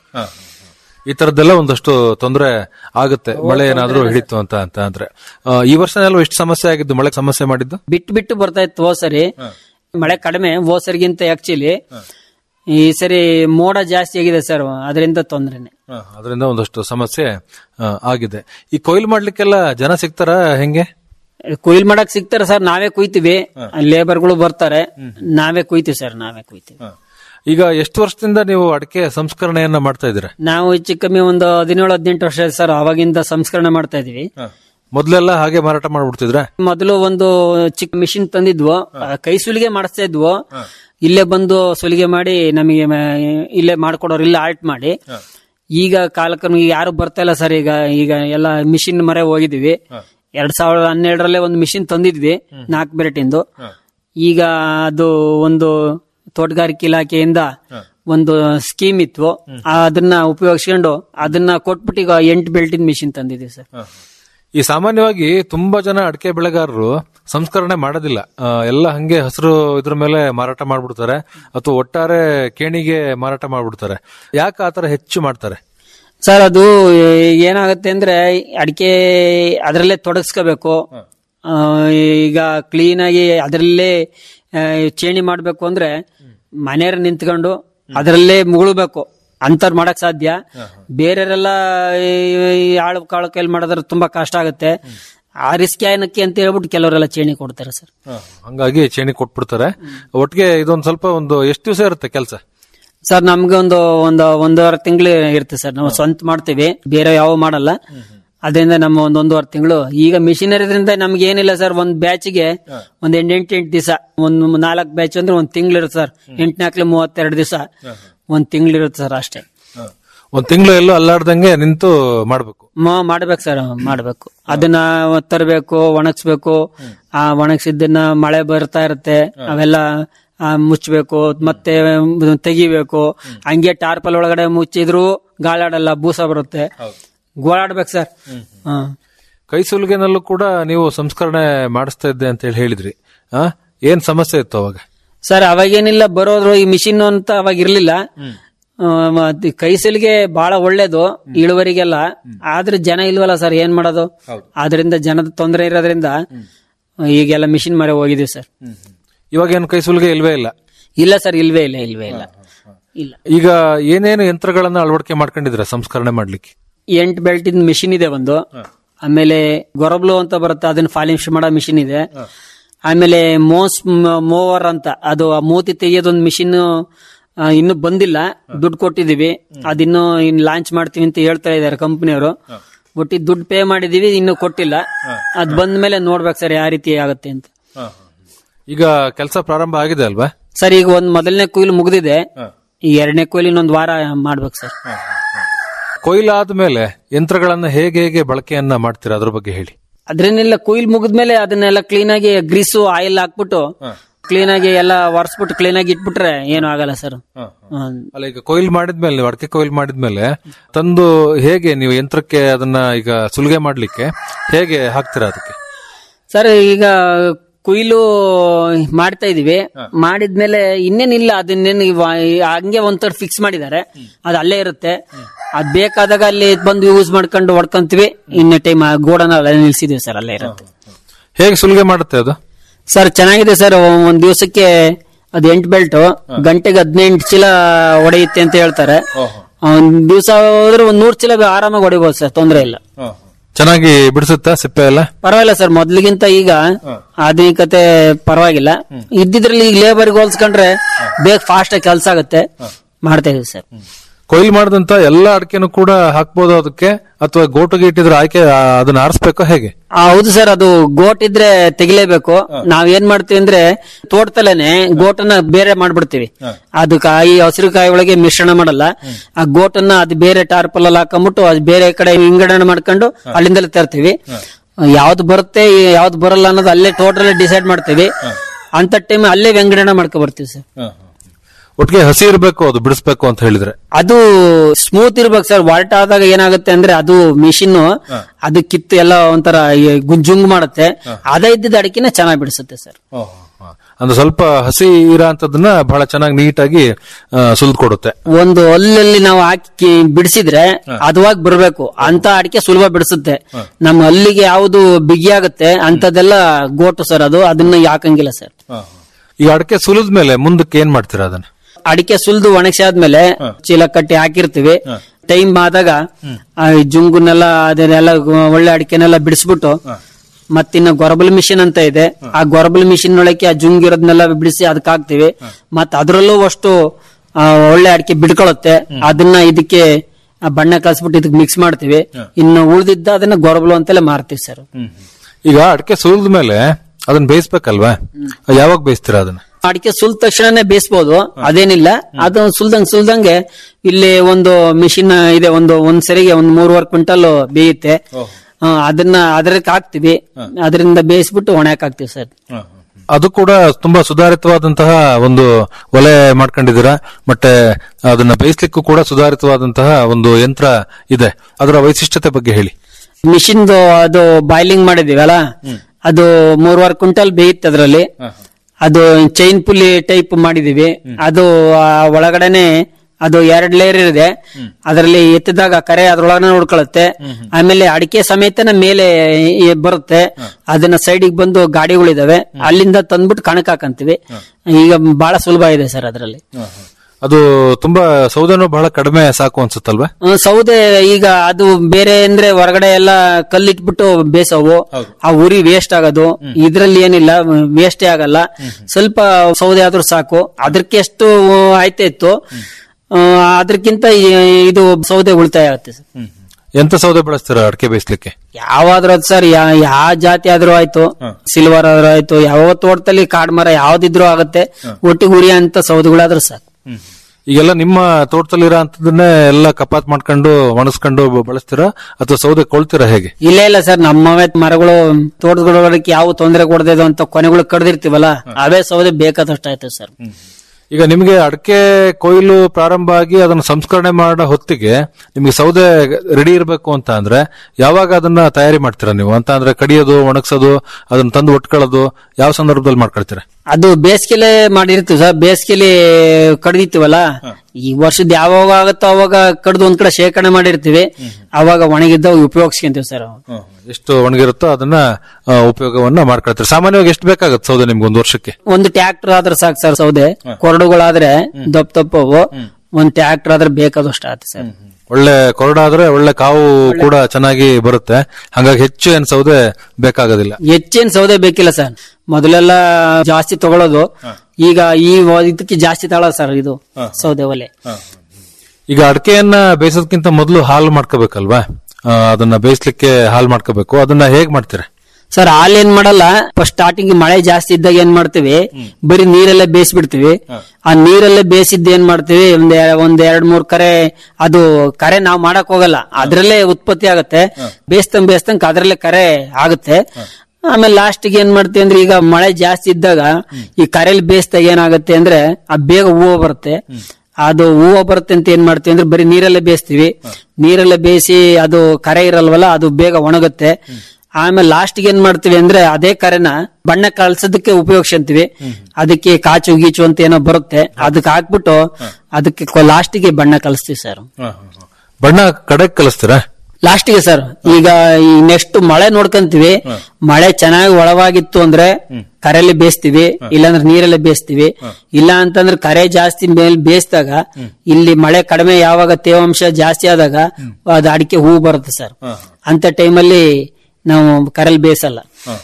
ಈ ತರದ್ದೆಲ್ಲ ಒಂದಷ್ಟು ತೊಂದರೆ ಆಗುತ್ತೆ ಮಳೆ ಏನಾದ್ರೂ ಹಿಡಿತು ಅಂತ ಅಂತ ಅಂದ್ರೆ ಆ, ಈ ವರ್ಷ ಎಷ್ಟು ಸಮಸ್ಯೆ ಆಗಿದ್ದು ಮಳೆ ಸಮಸ್ಯೆ ಮಾಡಿದ್ದು ಬಿಟ್ಟು ಬಿಟ್ಟು ಬರ್ತಾ ಇತ್ತು ಹೋದ್ ಸರಿ ಮಳೆ ಕಡಿಮೆ ಹೋದ್ ಸರಿಗಿಂತ ಆಕ್ಚುಲಿ ಈ ಸರಿ ಮೋಡ ಜಾಸ್ತಿ ಆಗಿದೆ ಸರ್ ಅದರಿಂದ ತೊಂದ್ರೆನೆ ಅದರಿಂದ ಒಂದಷ್ಟು ಸಮಸ್ಯೆ ಆ, ಆಗಿದೆ ಈ ಕೊಯ್ಲು ಮಾಡ್ಲಿಕ್ಕೆಲ್ಲ ಜನ ಸಿಗ್ತಾರ ಹೆಂಗೆ ಕೊಯ್ಲ್ ಮಾಡಕ್ ಸಿಗ್ತಾರೆ ಸರ್ ನಾವೇ ಕುಯ್ತೀವಿ ಲೇಬರ್ಗಳು ಬರ್ತಾರೆ ನಾವೇ ಕುಯ್ತೀವಿ ಸರ್ ನಾವೇ ಕುಯ್ತೀವಿ ಈಗ ಎಷ್ಟು ವರ್ಷದಿಂದ ನೀವು ಅಡಿಕೆ ಸಂಸ್ಕರಣೆಯನ್ನ ಮಾಡ್ತಾ ಇದ್ದೀರಾ ನಾವು ಹೆಚ್ಚು ಕಮ್ಮಿ ಒಂದು ಹದಿನೇಳು ಹದಿನೆಂಟು ವರ್ಷ ಆಯ್ತು ಸರ್ ಅವಾಗಿಂದ ಸಂಸ್ಕರಣೆ ಮಾಡ್ತಾ ಇದೀವಿ ಮೊದ್ಲೆಲ್ಲ ಹಾಗೆ ಮಾರಾಟ ಮಾಡ್ಬಿಡ್ತಿದ್ರ ಮೊದಲು ಒಂದು ಚಿಕ್ಕ ಮಿಷಿನ್ ತಂದಿದ್ವು ಆ, ಕೈ ಸುಲಿಗೆ ಮಾಡಿಸ್ತಾ ಇದ್ವು ಇಲ್ಲೇ ಬಂದು ಸುಲಿಗೆ ಮಾಡಿ ನಮಗೆ ಮ- ಇಲ್ಲೇ ಮಾಡ್ಕೊಡೋರು ಇಲ್ಲೇ ಆಲ್ಟ್ ಮಾಡಿ ಈಗ ಕಾಲಕ್ಕೆ ಯಾರು ಬರ್ತಾ ಇಲ್ಲ ಸರ್ ಈಗ ಈಗ ಎಲ್ಲ ಮಿಷಿನ್ ಮರೆ ಹೋಗಿದ್ವಿ ಎರಡ್ ಸಾವಿರದ ಹನ್ನೆರಡರಲ್ಲೇ ಒಂದು ಮಿಷಿನ್ ತಂದಿದ್ವಿ ನಾಲ್ಕು ಬೆರಟಿಂದು ಈಗ ಅದು ಒಂದು ತೋಟಗಾರಿಕೆ ಇಲಾಖೆಯಿಂದ ಒಂದು ಸ್ಕೀಮ್ ಇತ್ತು ಆ, ಅದನ್ನ ಉಪಯೋಗಿಸ್ಕೊಂಡು ಅದನ್ನ ಕೊಟ್ಬಿಟ್ಟು ಈಗ ಎಂಟು ಬೆಲ್ಟಿನ ಮಿಷಿನ್ ತಂದಿದ್ದೀವಿ ಸರ್ ಈ ಸಾಮಾನ್ಯವಾಗಿ ತುಂಬಾ ಜನ ಅಡಿಕೆ ಬೆಳೆಗಾರರು ಸಂಸ್ಕರಣೆ ಮಾಡೋದಿಲ್ಲ ಆ, ಎಲ್ಲ ಹಂಗೆ ಹಸಿರು ಇದ್ರ ಮೇಲೆ ಮಾರಾಟ ಮಾಡ್ಬಿಡ್ತಾರೆ ಅಥವಾ ಒಟ್ಟಾರೆ ಕೇಣಿಗೆ ಮಾರಾಟ ಮಾಡ್ಬಿಡ್ತಾರೆ ಯಾಕೆ ಆತರ ಹೆಚ್ಚು ಮಾಡ್ತಾರೆ ಸರ್ ಅದು ಏನಾಗುತ್ತೆ ಅಂದ್ರೆ ಅಡಿಕೆ ಅದರಲ್ಲೇ ತೊಡಗಿಸ್ಕೋಬೇಕು ಆ, ಈಗ ಕ್ಲೀನ್ ಆಗಿ ಅದರಲ್ಲೇ ಆ, ಚೇಣಿ ಮಾಡ್ಬೇಕು ಅಂದ್ರೆ ಮನೆಯವ್ರು ನಿಂತ್ಕೊಂಡು ಅದರಲ್ಲೇ ಮುಳುಗಬೇಕು ಅಂತರ್ ಮಾಡಕ್ ಸಾಧ್ಯ ಬೇರೆಯವರೆಲ್ಲ ಈ ಆಳು ಕಾಳು ಕೈಲಿ ಮಾಡಿದ್ರೆ ತುಂಬಾ ಕಷ್ಟ ಆಗುತ್ತೆ ಆ ರಿಸ್ಕ್ ಏನಕ್ಕೆ ಅಂತ ಹೇಳ್ಬಿಟ್ಟು ಕೆಲವರೆಲ್ಲ ಚೇಣಿ ಕೊಡ್ತಾರೆ ಸರ್ ಹಂಗಾಗಿ ಚೇಣಿ ಕೊಟ್ಬಿಡ್ತಾರೆ ಒಟ್ಟಿಗೆ ಇದೊಂದ್ ಸ್ವಲ್ಪ ಒಂದು ಎಷ್ಟು ದಿವಸ ಇರುತ್ತೆ ಕೆಲಸ ಸರ್ ನಮ್ಗೆ ಒಂದು ಒಂದು ಒಂದೂವರೆ ತಿಂಗಳು ಇರುತ್ತೆ ಸರ್ ನಾವು ಸ್ವಂತ ಮಾಡ್ತೀವಿ ಬೇರೆ ಯಾವ ಮಾಡಲ್ಲ ಅದರಿಂದ ನಮ್ಮ ಒಂದ್ ಒಂದೂವರೆ ತಿಂಗಳು ಈಗ ಮಿಷಿನರಿದ್ರಿಂದ ನಮ್ಗೆ ಏನಿಲ್ಲ ಸರ್ ಒಂದ್ ಬ್ಯಾಚ್ಗೆ ಒಂದ್ ಎಂಟ್ ಎಂಟ್ ಎಂಟು ದಿವಸ ಒಂದ್ ನಾಲ್ಕು ಬ್ಯಾಚ್ ಅಂದ್ರೆ ಒಂದ್ ತಿಂಗಳು ಇರುತ್ತೆ ಸರ್ ಎಂಟ್ನಾಲ್ಕು ಮೂವತ್ತೆರಡು ದಿವಸ ಒಂದ್ ತಿಂಗಳು ಇರುತ್ತೆ ಸರ್ ಅಷ್ಟೇ ಒಂದ್ ತಿಂಗಳು ಎಲ್ಲೂ ಅಲ್ಲಾಡ್ದಂಗೆ ನಿಂತು ಮಾಡ್ಬೇಕು ಮ- ಮಾಡ್ಬೇಕು ಸರ್ ಮಾಡ್ಬೇಕು ಅದನ್ನ ತರಬೇಕು ಒಣಗಿಸ್ಬೇಕು ಆ ಒಣಗಿಸಿದ್ದನ್ನ ಮಳೆ ಬರ್ತಾ ಇರುತ್ತೆ ಅವೆಲ್ಲ ಆ, ಮುಚ್ಚಬೇಕು ಮತ್ತೆ ತೆಗಿಬೇಕು ಹಂಗೆ ಟಾರ್ಪಲ್ ಒಳಗಡೆ ಮುಚ್ಚಿದ್ರು ಗಾಳಾಡಲ್ಲ ಬೂಸ ಬರುತ್ತೆ ಗೋಳಾಡ್ಬೇಕು ಸರ್ ಹ ಕೈ ಸುಲಿಗೆನಲ್ಲೂ ಕೂಡ ನೀವು ಸಂಸ್ಕರಣೆ ಮಾಡಿಸ್ತಾ ಇದ್ದೆ ಅಂತ ಹೇಳಿ ಹೇಳಿದ್ರಿ ಆ ಏನ್ ಸಮಸ್ಯೆ ಇತ್ತು ಅವಾಗ ಸರ್ ಅವಾಗೇನಿಲ್ಲ ಬರೋದ್ರು ಈ ಮಿಷಿನ್ ಅಂತ ಅವಾಗ ಇರ್ಲಿಲ್ಲ ಆ, ಮತ್ತೆ ಕೈ ಸಲಿಗೆ ಬಹಳ ಒಳ್ಳೇದು ಇಳುವರಿಗೆಲ್ಲ ಆದ್ರೆ ಜನ ಇಲ್ವಲ್ಲ ಸರ್ ಏನ್ ಮಾಡೋದು ಆದ್ರಿಂದ ಜನದ ತೊಂದರೆ ಇರೋದ್ರಿಂದ ಈಗೆಲ್ಲ ಮಿಷಿನ್ ಮರೆ ಹೋಗಿದೀವಿ ಸರ್ ಇವಾಗ ಏನು ಕೈ ಸುಲಿಗೆ ಇಲ್ವೇ ಇಲ್ಲ ಇಲ್ಲ ಸರ್ ಇಲ್ವೇ ಇಲ್ಲ ಇಲ್ವೇ ಇಲ್ಲ ಇಲ್ಲ ಈಗ ಏನೇನು ಯಂತ್ರಗಳನ್ನ ಅಳವಡಿಕೆ ಮಾಡ್ಕೊಂಡಿದ್ರ ಸಂಸ್ಕರಣೆ ಮಾಡ್ಲಿಕ್ಕೆ ಎಂಟ್ ಬೆಲ್ಟ್ ಮಿಷಿನ್ ಇದೆ ಒಂದು ಆಮೇಲೆ ಗೊರಬ್ಲು ಅಂತ ಬರುತ್ತೆ ಅದನ್ನ ಫಾಲಿಶ್ ಮಾಡೋ ಮಿಷಿನ್ ಇದೆ ಆಮೇಲೆ ಮೋಸ್ ಮೋವರ್ ಅಂತ ಅದು ಆ ಮೂತಿ ತೆಗಿಯೋದೊಂದು ಮಿಷಿನ್ ಇನ್ನು ಬಂದಿಲ್ಲ ದುಡ್ಡು ಕೊಟ್ಟಿದೀವಿ ಅದಿನ್ನು ಇನ್ ಲಾಂಚ್ ಮಾಡ್ತೀವಿ ಅಂತ ಹೇಳ್ತಾ ಇದಾರೆ ಕಂಪನಿಯವರು ಒಟ್ಟಿ ದುಡ್ಡು ಪೇ ಮಾಡಿದೀವಿ ಇನ್ನು ಕೊಟ್ಟಿಲ್ಲ ಅದ್ ಬಂದ ಮೇಲೆ ನೋಡ್ಬೇಕು ಸರ್ ಯಾವ ರೀತಿ ಆಗುತ್ತೆ ಅಂತ ಈಗ ಕೆಲಸ ಪ್ರಾರಂಭ ಆಗಿದೆ ಅಲ್ವಾ ಸರ್ ಈಗ ಒಂದ್ ಮೊದಲನೇ ಕೊಯ್ಲು ಮುಗ್ದಿದೆ ಈ ಎರಡನೇ ಕೊಯ್ಲು ಇನ್ನೊಂದ್ ವಾರ ಮಾಡ್ಬೇಕು ಸರ್ ಕೊಯ್ಲಾದ್ಮೇಲೆ ಯಂತ್ರಗಳನ್ನ ಹೇಗೆ ಹೇಗೆ ಬಳಕೆಯನ್ನ ಮಾಡ್ತೀರಾ ಅದ್ರ ಬಗ್ಗೆ ಹೇಳಿ ಅದ್ರನ್ನೆಲ್ಲ ಕೊಯ್ಲ್ ಮುಗಿದ್ಮೇಲೆ ಅದನ್ನೆಲ್ಲ ಕ್ಲೀನ್ ಆಗಿ ಗ್ರೀಸು ಆಯಿಲ್ ಹಾಕ್ಬಿಟ್ಟು ಕ್ಲೀನ್ ಆಗಿ ಎಲ್ಲ ಒರೆಸ್ಬಿಟ್ಟು ಕ್ಲೀನ್ ಆಗಿ ಇಟ್ಬಿಟ್ರೆ ಏನು ಆಗಲ್ಲ ಸರ್ ಅಲ್ಲ ಈಗ ಕೊಯ್ಲ್ ಮಾಡಿದ್ಮೇಲೆ ನೀವು ಅಡಕೆ ಕೊಯ್ಲ್ ಮಾಡಿದ್ಮೇಲೆ ತಂದು ಹೇಗೆ ನೀವು ಯಂತ್ರಕ್ಕೆ ಅದನ್ನ ಈಗ ಸುಲಿಗೆ ಮಾಡ್ಲಿಕ್ಕೆ ಹೇಗೆ ಹಾಕ್ತೀರಾ ಅದಕ್ಕೆ ಸರ್ ಈಗ ಕೊಯ್ಲು ಮಾಡ್ತಾ ಇದೀವಿ ಮಾಡಿದ್ಮೇಲೆ ಇನ್ನೇನಿಲ್ಲ ಅದನ್ನೇನು ಇವ- ಹಂಗೆ ಒಂಥರ ಫಿಕ್ಸ್ ಮಾಡಿದ್ದಾರೆ ಅದು ಅಲ್ಲೇ ಇರುತ್ತೆ ಅದ್ ಬೇಕಾದಾಗ ಅಲ್ಲಿ ಬಂದು ಯೂಸ್ ಮಾಡ್ಕೊಂಡು ಹೊಡ್ಕೊಂತೀವಿ ಇನ್ನ ಟೈಮ್ ಗೋಡನ ಅಲ್ಲೇ ನಿಲ್ಸಿದೀವಿ ಸರ್ ಅಲ್ಲೇ ಇರುತ್ತೆ ಹೇಗೆ ಸುಲಿಗೆ ಮಾಡುತ್ತೆ ಅದು ಸರ್ ಚೆನ್ನಾಗಿದೆ ಸರ್ ಒಂದ್ ದಿವಸಕ್ಕೆ ಅದ್ ಎಂಟು ಬೆಲ್ಟ್ ಗಂಟೆಗೆ ಹದಿನೆಂಟು ಚೀಲ ಹೊಡೆಯುತ್ತೆ ಅಂತ ಹೇಳ್ತಾರೆ ಒಂದ್ ದಿವಸ ಹೋದ್ರೆ ಒಂದ್ ನೂರ್ ಚೀಲ ಆರಾಮಾಗಿ ಹೊಡಿಬಹುದು ಸರ್ ತೊಂದ್ರೆ ಇಲ್ಲ ಚೆನ್ನಾಗಿ ಬಿಡಿಸುತ್ತಾ ಸಿಪ್ಪೆ ಎಲ್ಲ ಪರವಾಗಿಲ್ಲ ಸರ್ ಮೊದ್ಲಿಗಿಂತ ಈಗ ಆಧುನಿಕತೆ ಪರವಾಗಿಲ್ಲ ಇದ್ದಿದ್ರಲ್ಲಿ ಈಗ ಲೇಬರ್ಗೆ ಹೋಲ್ಸ್ಕೊಂಡ್ರೆ ಬೇಗ ಫಾಸ್ಟ್ ಆಗಿ ಕೆಲಸ ಆಗುತ್ತೆ ಮಾಡ್ತಾ ಇದೀವಿ ಸರ್ ಕೊಯ್ಲು ಮಾಡಿದಂತ ಎಲ್ಲಾ ಅಡಕೆನೂ ಕೂಡ ಹಾಕ್ಬೋದು ಅದಕ್ಕೆ ಅಥವಾ ಗೋಟುಗೆ ಇಟ್ಟಿದ್ರೆ ಆಯ್ಕೆ ಆ, ಅದನ್ನ ಆರಿಸ್ಬೇಕಾ ಹೇಗೆ ಆ, ಹೌದು ಸರ್ ಅದು ಗೋಟ್ ಇದ್ರೆ ತೆಗಿಲೇಬೇಕು ನಾವ್ ಏನ್ ಮಾಡ್ತೀವಿ ಅಂದ್ರೆ ತೋಟದಲ್ಲೇನೆ ಗೋಟನ್ನ ಬೇರೆ ಮಾಡ್ಬಿಡ್ತೀವಿ ಅದು ಕಾಯಿ ಹಸಿರು ಕಾಯಿ ಒಳಗೆ ಮಿಶ್ರಣ ಮಾಡಲ್ಲ ಆ ಗೋಟನ್ನ ಅದು ಬೇರೆ ಟಾರ್ಪಲ್ ಅಲ್ಲಿ ಹಾಕೊಂಡ್ಬಿಟ್ಟು ಅದು ಬೇರೆ ಕಡೆ ವಿಂಗಡಣೆ ಮಾಡ್ಕೊಂಡು ಅಲ್ಲಿಂದಲೇ ತರ್ತೀವಿ ಯಾವ್ದು ಬರುತ್ತೆ ಯಾವ್ದು ಬರಲ್ಲ ಅನ್ನೋದು ಅಲ್ಲೇ ಟೋಟಲ್ ಡಿಸೈಡ್ ಮಾಡ್ತೀವಿ ಅಂತ ಟೈಮ್ ಅಲ್ಲೇ ವಿಂಗಡಣೆ ಮಾಡ್ಕೊ ಬರ್ತೀವಿ ಸರ್ ಒಟ್ಟಿಗೆ ಹಸಿ ಇರಬೇಕು ಅದು ಬಿಡಿಸ್ಬೇಕು ಅಂತ ಹೇಳಿದ್ರೆ ಅದು ಸ್ಮೂತ್ ಇರ್ಬೇಕು ಸರ್ ವಾಲ್ಟ್ ಆದಾಗ ಏನಾಗುತ್ತೆ ಅಂದ್ರೆ ಅದು ಮಿಷಿನ್ ಅದು ಕಿತ್ತು ಎಲ್ಲ ಒಂಥರ ಈ ಗುಂಜುಂಗ್ ಮಾಡುತ್ತೆ ಅದ ಇದ್ದಿದ್ದ ಅಡಿಕೆನ ಚೆನ್ನಾಗಿ ಬಿಡಿಸುತ್ತೆ ಸರ್ ಅಂದ್ರೆ ಸ್ವಲ್ಪ ಹಸಿ ಇರೋ ಅಂತದನ್ನ ಬಹಳ ಚೆನ್ನಾಗಿ ನೀಟಾಗಿ ಸುಲಿದು ಕೊಡುತ್ತೆ ಒಂದು ಅಲ್ಲಲ್ಲಿ ನಾವು ಹಾಕಿ ಬಿಡಿಸಿದ್ರೆ ಅದವಾಗಿ ಬರ್ಬೇಕು ಅಂತ ಅಡಿಕೆ ಸುಲಭ ಬಿಡಿಸುತ್ತೆ ನಮ್ಮ ಅಲ್ಲಿಗೆ ಯಾವುದು ಬಿಗಿ ಆಗುತ್ತೆ ಅಂತದೆಲ್ಲ ಗೋಟು ಸರ್ ಅದು ಅದನ್ನ ಯಾಕಂಗಿಲ್ಲ ಸರ್ ಈ ಅಡಕೆ ಸುಲಿದ ಮೇಲೆ ಮುಂದಕ್ಕೆ ಏನ್ ಮಾಡ್ತೀರಾ ಅದನ್ನ ಅಡಿಕೆ ಸುಲ್ದು ಒಣಗಿಸಿ ಆದ್ಮೇಲೆ ಚೀಲ ಕಟ್ಟಿ ಹಾಕಿರ್ತೀವಿ ಟೈಮ್ ಆದಾಗ ಆ ಈ ಜುಂಗುನೆಲ್ಲ ಅದನ್ನೆಲ್ಲ ಗು- ಒಳ್ಳೆ ಅಡಿಕೆನೆಲ್ಲ ಬಿಡಿಸ್ಬಿಟ್ಟು ಮತ್ತಿನ್ನ ಗೊರಬಲ್ ಮಿಷಿನ್ ಅಂತ ಇದೆ ಆ ಗೊರಬಲ್ ಮಿಷಿನ್ ಒಳಗೆ ಆ ಜುಂಗಿರೋದ್ನೆಲ್ಲ ಬಿಡಿಸಿ ಅದಕ್ಕೆ ಹಾಕ್ತಿವಿ ಮತ್ ಅದ್ರಲ್ಲೂ ಅಷ್ಟು ಆ, ಒಳ್ಳೆ ಅಡಿಕೆ ಬಿಡ್ಕೊಳುತ್ತೆ ಅದನ್ನ ಇದಕ್ಕೆ ಆ ಬಣ್ಣ ಕಲ್ಸ್ಬಿಟ್ಟು ಇದಕ್ಕೆ ಮಿಕ್ಸ್ ಮಾಡ್ತೀವಿ ಇನ್ನು ಉಳ್ದಿದ್ದ ಅದನ್ನ ಗೊರಬಲು ಅಂತೆಲ್ಲ ಮಾರ್ತೀವಿ ಸರ್ ಈಗ ಅಡಕೆ ಸುಲಿದ ಮೇಲೆ ಅದನ್ನ ಬೇಯಿಸ್ಬೇಕಲ್ವಾ ಯಾವಾಗ ಬೇಯಿಸ್ತೀರಾ ಅದನ್ನ ಅಡಿಕೆ ಸುಲ್ದ ತಕ್ಷಣನೇ ಬೇಯಿಸಬಹುದು ಅದೇನಿಲ್ಲ ಅದು ಸುಲ್ದಂಗ್ ಸುಲ್ದಂಗೆ ಇಲ್ಲಿ ಒಂದು ಮಿಷಿನ್ ಇದೆ ಒಂದು ಒಂದ್ ಸರಿಗೆ ಒಂದ್ ಮೂರುವರೆ ಕ್ವಿಂಟಲ್ ಬೇಯುತ್ತೆ ಆ, ಅದನ್ನ ಅದಕ್ಕೆ ಹಾಕ್ತಿವಿ ಅದರಿಂದ ಬೇಯಿಸ್ಬಿಟ್ಟು ಒಣಕ್ ಹಾಕ್ತಿವಿ ಸರ್ ಅದು ಕೂಡ ತುಂಬಾ ಸುಧಾರಿತವಾದಂತಹ ಒಂದು ಒಲೆ ಮಾಡ್ಕೊಂಡಿದ್ದೀರಾ ಮತ್ತೆ ಅದನ್ನ ಬೇಯಿಸ್ಲಿಕ್ಕೂ ಕೂಡ ಸುಧಾರಿತವಾದಂತಹ ಒಂದು ಯಂತ್ರ ಇದೆ ಅದರ ವೈಶಿಷ್ಟ್ಯತೆ ಬಗ್ಗೆ ಹೇಳಿ ಮಿಷಿನ್ದು ಅದು ಬಾಯ್ಲಿಂಗ್ ಮಾಡಿದೀವಲ್ಲ ಅದು ಮೂರುವರೆ ಕ್ವಿಂಟಲ್ ಬೇಯುತ್ತೆ ಅದರಲ್ಲಿ ಅದು ಚೈನ್ ಪುಲಿ ಟೈಪ್ ಮಾಡಿದೀವಿ ಅದು ಆ ಒಳಗಡೆನೆ ಅದು ಎರಡ್ ಲೇಯರ್ ಇದೆ ಅದರಲ್ಲಿ ಎತ್ತಿದಾಗ ಕರೆ ಅದ್ರೊಳಗನೆ ನೋಡ್ಕೊಳ್ಳುತ್ತೆ ಆಮೇಲೆ ಅಡಿಕೆ ಸಮೇತನ ಮೇಲೆ ಈ- ಬರುತ್ತೆ ಅದನ್ನ ಸೈಡಿಗೆ ಬಂದು ಗಾಡಿಗಳಿದಾವೆ ಅಲ್ಲಿಂದ ತಂದ್ಬಿಟ್ಟು ಕಣಕ್ ಹಾಕಂತೀವಿ ಈಗ ಬಹಳ ಸುಲಭ ಇದೆ ಸರ್ ಅದರಲ್ಲಿ ಅದು ತುಂಬಾ ಸೌದೆನೂ ಬಹಳ ಕಡಿಮೆ ಸಾಕು ಅನ್ಸುತ್ತಲ್ವಾ ಹ್ಮ್, ಸೌದೆ ಈಗ ಅದು ಬೇರೆ ಅಂದ್ರೆ ಹೊರಗಡೆ ಎಲ್ಲ ಕಲ್ಲಿಟ್ಬಿಟ್ಟು ಬೇಸವು ಆ ಉರಿ ವೇಸ್ಟ್ ಆಗೋದು ಇದ್ರಲ್ಲಿ ಏನಿಲ್ಲ ವೇಸ್ಟೇ ಆಗಲ್ಲ ಸ್ವಲ್ಪ ಸೌದೆ ಆದ್ರೂ ಸಾಕು ಅದಕ್ಕೆ ಎಷ್ಟು ಆಯ್ತಾ ಇತ್ತು ಆ, ಅದಕ್ಕಿಂತ ಈ- ಇದು ಸೌದೆ ಉಳಿತಾಯ ಆಗುತ್ತೆ ಸರ್ ಎಂತ ಸೌದೆ ಬಳಸ್ತೀರಾ ಅಡಿಕೆ ಬೇಯಿಸ್ಲಿಕ್ಕೆ ಯಾವಾದ್ರೂ ಅದು ಸರ್ ಯಾವ ಜಾತಿ ಆದ್ರೂ ಆಯ್ತು ಸಿಲ್ವರ್ ಆದ್ರೂ ಆಯ್ತು ಯಾವ ತೋಟದಲ್ಲಿ ಕಾಡ್ ಮರ ಯಾವ್ದಿದ್ರು ಆಗುತ್ತೆ ಒಟ್ಟಿಗೆ ಉರಿ ಅಂತ ಸೌದೆಗಳಾದ್ರೂ ಸಾಕು ಈಗೆಲ್ಲ ನಿಮ್ಮ ತೋಟದಲ್ಲಿರೋ ಅಂತದನ್ನೇ ಎಲ್ಲ ಕಪಾತ್ ಮಾಡ್ಕೊಂಡು ಒಣಗಿಸ್ಕೊಂಡು ಬ- ಬಳಸ್ತೀರಾ ಅಥವಾ ಸೌದೆ ಕೊಳ್ತೀರಾ ಹೇಗೆ ಇಲ್ಲ ಇಲ್ಲ ಸರ್ ನಮ್ಮವೇ ಮರಗಳು ತೋಟದೊಳಗಡೆ ಯಾವ ತೊಂದರೆ ಕೊಡದೆ ಅಂತ ಕೊನೆಗಳು ಕಡ್ದಿರ್ತೀವಲ್ಲ ಅವೇ ಸೌದೆ ಬೇಕಾದಷ್ಟು ಆಯ್ತು ಸರ್ ಈಗ ನಿಮಗೆ ಅಡಿಕೆ ಕೊಯ್ಲು ಪ್ರಾರಂಭ ಆಗಿ ಅದನ್ನ ಸಂಸ್ಕರಣೆ ಮಾಡೋ ಹೊತ್ತಿಗೆ ನಿಮಗೆ ಸೌದೆ ರೆಡಿ ಇರಬೇಕು ಅಂತ ಅಂದ್ರೆ ಯಾವಾಗ ಅದನ್ನ ತಯಾರಿ ಮಾಡ್ತೀರಾ ನೀವು ಅಂತ ಅಂದ್ರೆ ಕಡಿಯೋದು ಒಣಗ್ಸೋದು ಅದನ್ನ ತಂದು ಒಟ್ಕೊಳ್ಳೋದು ಯಾವ ಸಂದರ್ಭದಲ್ಲಿ ಮಾಡ್ಕೊಳ್ತೀರಾ ಅದು ಬೇಸಿಗೆಲೆ ಮಾಡಿರ್ತೀವಿ ಸರ್ ಬೇಸಿಗೆಲಿ ಕಡ್ದಿತ್ತೀವಲ್ಲ ಈ ವರ್ಷದ ಯಾವಾಗ ಆಗುತ್ತೋ ಅವಾಗ ಕಡ್ದು ಒಂದ್ ಕಡೆ ಶೇಖರಣೆ ಮಾಡಿರ್ತೀವಿ ಅವಾಗ ಒಣಗಿದ್ದಾಗ ಉಪಯೋಗಿಸ್ಕೊಂತೀವಿ ಸರ್ ಎಷ್ಟು ಒಣಗಿರುತ್ತೋ ಅದನ್ನ ಆ, ಉಪಯೋಗವನ್ನ ಮಾಡ್ಕೊಳ್ತೀರಾ ಸಾಮಾನ್ಯವಾಗಿ ಎಷ್ಟು ಬೇಕಾಗುತ್ತೆ ಸೌದೆ ನಿಮ್ಗೆ ಒಂದು ವರ್ಷಕ್ಕೆ ಒಂದು ಟ್ರ್ಯಾಕ್ಟರ್ ಆದ್ರೆ ಸಾಕು ಸರ್ ಸೌದೆ ಕೊರಡುಗಳಾದ್ರೆ ದಪ್ಪ ದಪ್ಪವು ಒಂದ್ ಟ್ರ್ಯಾಕ್ಟರ್ ಆದ್ರೆ ಬೇಕಾದಷ್ಟು ಆಗುತ್ತೆ ಸರ್ ಒಳ್ಳೆ ಕೊರಡಾದ್ರೆ ಒಳ್ಳೆ ಕಾವು ಕೂಡ ಚೆನ್ನಾಗಿ ಬರುತ್ತೆ ಹಾಗಾಗಿ ಹೆಚ್ಚು ಏನ್ ಸೌದೆ ಬೇಕಾಗೋದಿಲ್ಲ ಹೆಚ್ಚೇನ್ ಸೌದೆ ಬೇಕಿಲ್ಲ ಸರ್ ಮೊದಲೆಲ್ಲ ಜಾಸ್ತಿ ತಗೊಳ್ಳೋದು ಈಗ ಈ ವ- ಇದಕ್ಕೆ ಜಾಸ್ತಿ ತಗೊಳ್ಳೋದು ಸರ್ ಇದು ಸೌದೆ ಒಲೆ ಈಗ ಅಡಿಕೆಯನ್ನ ಬೇಯಿಸೋದಕ್ಕಿಂತ ಮೊದಲು ಹಾಲು ಮಾಡ್ಕೋಬೇಕಲ್ವಾ ಆ, ಅದನ್ನ ಬೇಯಿಸ್ಲಿಕ್ಕೆ ಹಾಲು ಮಾಡ್ಕೋಬೇಕು ಅದನ್ನ ಹೇಗ್ ಮಾಡ್ತೀರಾ ಸರ್ ಹಾಲ್ ಏನ್ ಮಾಡಲ್ಲ ಫಸ್ಟ್ ಸ್ಟಾರ್ಟಿಂಗ್ ಮಳೆ ಜಾಸ್ತಿ ಇದ್ದಾಗ ಏನ್ ಮಾಡ್ತೀವಿ ಬರೀ ನೀರಲ್ಲೇ ಬೇಯಿಸ್ಬಿಡ್ತೀವಿ ಆ ನೀರಲ್ಲೇ ಬೇಯಿಸಿದ್ದು ಏನ್ ಮಾಡ್ತೀವಿ ಒಂದ್ ಎ- ಒಂದ್ ಎರಡ್ ಮೂರ್ ಕರೆ ಅದು ಕರೆ ನಾವ್ ಮಾಡಕ್ ಹೋಗಲ್ಲ ಅದ್ರಲ್ಲೇ ಉತ್ಪತ್ತಿ ಆಗತ್ತೆ ಬೇಯಿಸ್ತಂಗ್ ಬೇಯಿಸ್ತಂಗ್ ಅದ್ರಲ್ಲೇ ಕರೆ ಆಗುತ್ತೆ ಆಮೇಲೆ ಲಾಸ್ಟ್ಗೆ ಏನ್ ಮಾಡ್ತೀವಿ ಅಂದ್ರೆ ಈಗ ಮಳೆ ಜಾಸ್ತಿ ಇದ್ದಾಗ ಈ ಕರೆಯಲ್ಲಿ ಬೇಯಿಸಿದಾಗ ಏನಾಗುತ್ತೆ ಅಂದ್ರೆ ಆ ಬೇಗ ಹೂವು ಬರುತ್ತೆ ಅದು ಹೂವು ಬರುತ್ತೆ ಅಂತ ಏನ್ ಮಾಡ್ತೀವಿ ಅಂದ್ರೆ ಬರೀ ನೀರಲ್ಲೇ ಬೇಯಿಸ್ತೀವಿ ನೀರಲ್ಲೇ ಬೇಯಿಸಿ ಅದು ಕರೆ ಇರಲ್ವಲ್ಲ ಅದು ಬೇಗ ಒಣಗುತ್ತೆ ಆಮೇಲೆ ಲಾಸ್ಟ್ಗೆ ಏನ್ ಮಾಡ್ತೀವಿ ಅಂದ್ರೆ ಅದೇ ಕರೆನ ಬಣ್ಣ ಕಳ್ಸೋದಕ್ಕೆ ಉಪಯೋಗಿಸ್ಕೊಂತೀವಿ ಅದಕ್ಕೆ ಕಾಚು ಗೀಚು ಅಂತ ಏನೋ ಬರುತ್ತೆ ಅದಕ್ಕೆ ಹಾಕ್ಬಿಟ್ಟು ಅದಕ್ಕೆ ಲಾಸ್ಟಿಗೆ ಬಣ್ಣ ಕಲಿಸ್ತೀವಿ ಸರ್ ಬಣ್ಣ ಕಡೆಗ್ ಕಲಿಸ್ತೀರಾ ಲಾಸ್ಟಿಗೆ ಸರ್ ಈಗ ಈ ನೆಕ್ಸ್ಟ್ ಮಳೆ ನೋಡ್ಕೊಂತೀವಿ ಮಳೆ ಚೆನ್ನಾಗಿ ಒಳವಾಗಿತ್ತು ಅಂದ್ರೆ ಕರೆಯಲ್ಲಿ ಬೇಯಿಸ್ತೀವಿ ಇಲ್ಲಾಂದ್ರೆ ನೀರಲ್ಲೇ ಬೇಯಿಸ್ತೀವಿ ಇಲ್ಲ ಅಂತಂದ್ರೆ ಕರೆ ಜಾಸ್ತಿ ಮೇಲೆ ಬೇಯಿಸಿದಾಗ ಇಲ್ಲಿ ಮಳೆ ಕಡಿಮೆ ಯಾವಾಗ ತೇವಾಂಶ ಜಾಸ್ತಿ ಆದಾಗ ಅದು ಅಡಿಕೆ ಹೂ ಬರುತ್ತೆ ಸರ್ ಅಂತ ಟೈಮಲ್ಲಿ ನಾವು ಕರೆಯಲ್ಲಿ ಬೇಯಿಸಲ್ಲ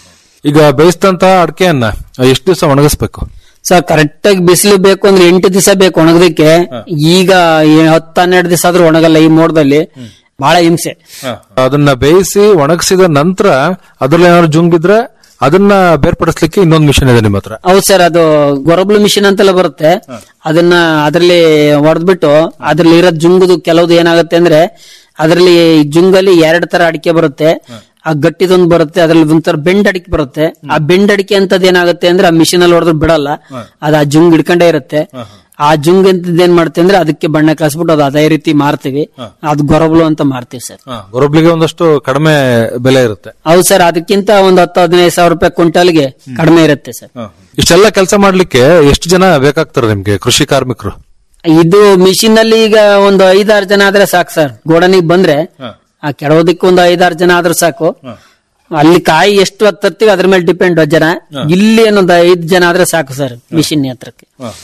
ಈಗ ಬೇಯಿಸಿದಂತ ಅಡಿಕೆಯನ್ನ ಎಷ್ಟು ದಿವಸ ಒಣಗಿಸ್ಬೇಕು ಸರ್ ಕರೆಕ್ಟ್ ಆಗಿ ಬಿಸಿಲು ಬೇಕು ಅಂದ್ರೆ ಎಂಟು ದಿವಸ ಬೇಕು ಒಣಗೋದಕ್ಕೆ ಈಗ ಈ ಹತ್ತು ಹನ್ನೆರಡು ದಿವಸ ಆದ್ರೂ ಒಣಗಲ್ಲ ಈ ಮೋಡದಲ್ಲಿ ಬಹಳ ಹಿಂಸೆ ಅದನ್ನ ಬೇಯಿಸಿ ಒಣಗಿಸಿದ ನಂತರ ಅದ್ರಲ್ಲಿ ಏನಾದ್ರು ಜುಂಗಿದ್ರೆ ಅದನ್ನ ಬೇರ್ಪಡಿಸ್ಲಿಕ್ಕೆ ಇನ್ನೊಂದು ಮಿಷನ್ ಇದೆ ನಿಮ್ಮ ಹತ್ರ ಹೌದು ಸರ್ ಅದು ಗೊರಬ್ಲು ಮಿಷಿನ್ ಅಂತೆಲ್ಲ ಬರುತ್ತೆ ಅದನ್ನ ಅದರಲ್ಲಿ ಹೊಡೆದ್ಬಿಟ್ಟು ಅದ್ರಲ್ಲಿ ಇರೋ ಜುಂಗುದು ಕೆಲವ್ದು ಏನಾಗುತ್ತೆ ಅಂದ್ರೆ ಅದರಲ್ಲಿ ಜುಂಗಲ್ಲಿ ಎರಡ್ ತರ ಅಡಿಕೆ ಬರುತ್ತೆ ಆ ಗಟ್ಟಿದೊಂದು ಬರುತ್ತೆ ಅದ್ರಲ್ಲಿ ಒಂಥರ ಬೆಂಡ್ ಅಡಿಕೆ ಬರುತ್ತೆ ಆ ಬೆಂಡ್ ಅಡಿಕೆ ಅಂತದ್ ಏನಾಗುತ್ತೆ ಅಂದ್ರೆ ಆ ಮಿಷಿನ್ ಅಲ್ಲಿ ಹೊಡೆದ್ರು ಬಿಡಲ್ಲ ಅದು ಆ ಜುಂಗ್ ಹಿಡ್ಕೊಂಡೇ ಇರುತ್ತೆ ಆ ಜುಂಗ್ ಅಂತದ್ ಏನ್ ಮಾಡ್ತೀವಿ ಅಂದ್ರೆ ಅದಕ್ಕೆ ಬಣ್ಣ ಕಳಿಸ್ಬಿಟ್ಟು ಅದು ಅದೇ ರೀತಿ ಮಾರ್ತೀವಿ ಅದು ಗೊರಬ್ಲು ಅಂತ ಮಾರ್ತೀವಿ ಸರ್ ಗೊರಬ್ಲಿಗೆ ಒಂದಷ್ಟು ಕಡಿಮೆ ಬೆಲೆ ಇರುತ್ತೆ ಹೌದು ಸರ್ ಅದಕ್ಕಿಂತ ಒಂದ್ ಹತ್ತು ಹದಿನೈದು ಸಾವಿರ ರೂಪಾಯಿ ಕ್ವಿಂಟಲ್ಗೆ ಕಡಿಮೆ ಇರುತ್ತೆ ಸರ್ ಇಷ್ಟೆಲ್ಲ ಕೆಲಸ ಮಾಡ್ಲಿಕ್ಕೆ ಎಷ್ಟು ಜನ ಬೇಕಾಗ್ತಾರೆ ನಿಮ್ಗೆ ಕೃಷಿ ಕಾರ್ಮಿಕರು ಇದು ಮಿಷಿನ್ ಅಲ್ಲಿ ಈಗ ಒಂದು ಐದಾರು ಜನ ಆದ್ರೆ ಸಾಕು ಸರ್ ಗೋಡನಿಗೆ ಬಂದ್ರೆ ಆ ಕೆಡೋದಕ್ಕೆ ಒಂದು ಐದಾರು ಜನ ಆದ್ರೂ ಸಾಕು ಅಲ್ಲಿ ಕಾಯಿ ಎಷ್ಟು ಹೊತ್ತು ತರ್ತೀವಿ ಅದ್ರ ಮೇಲೆ ಡಿಪೆಂಡ್ ಜನ ಇಲ್ಲಿ ಏನೊಂದು ಐದು ಜನ ಆದ್ರೆ ಸಾಕು ಸರ್ ಮಿಷಿನ್ ಹತ್ರಕ್ಕೆ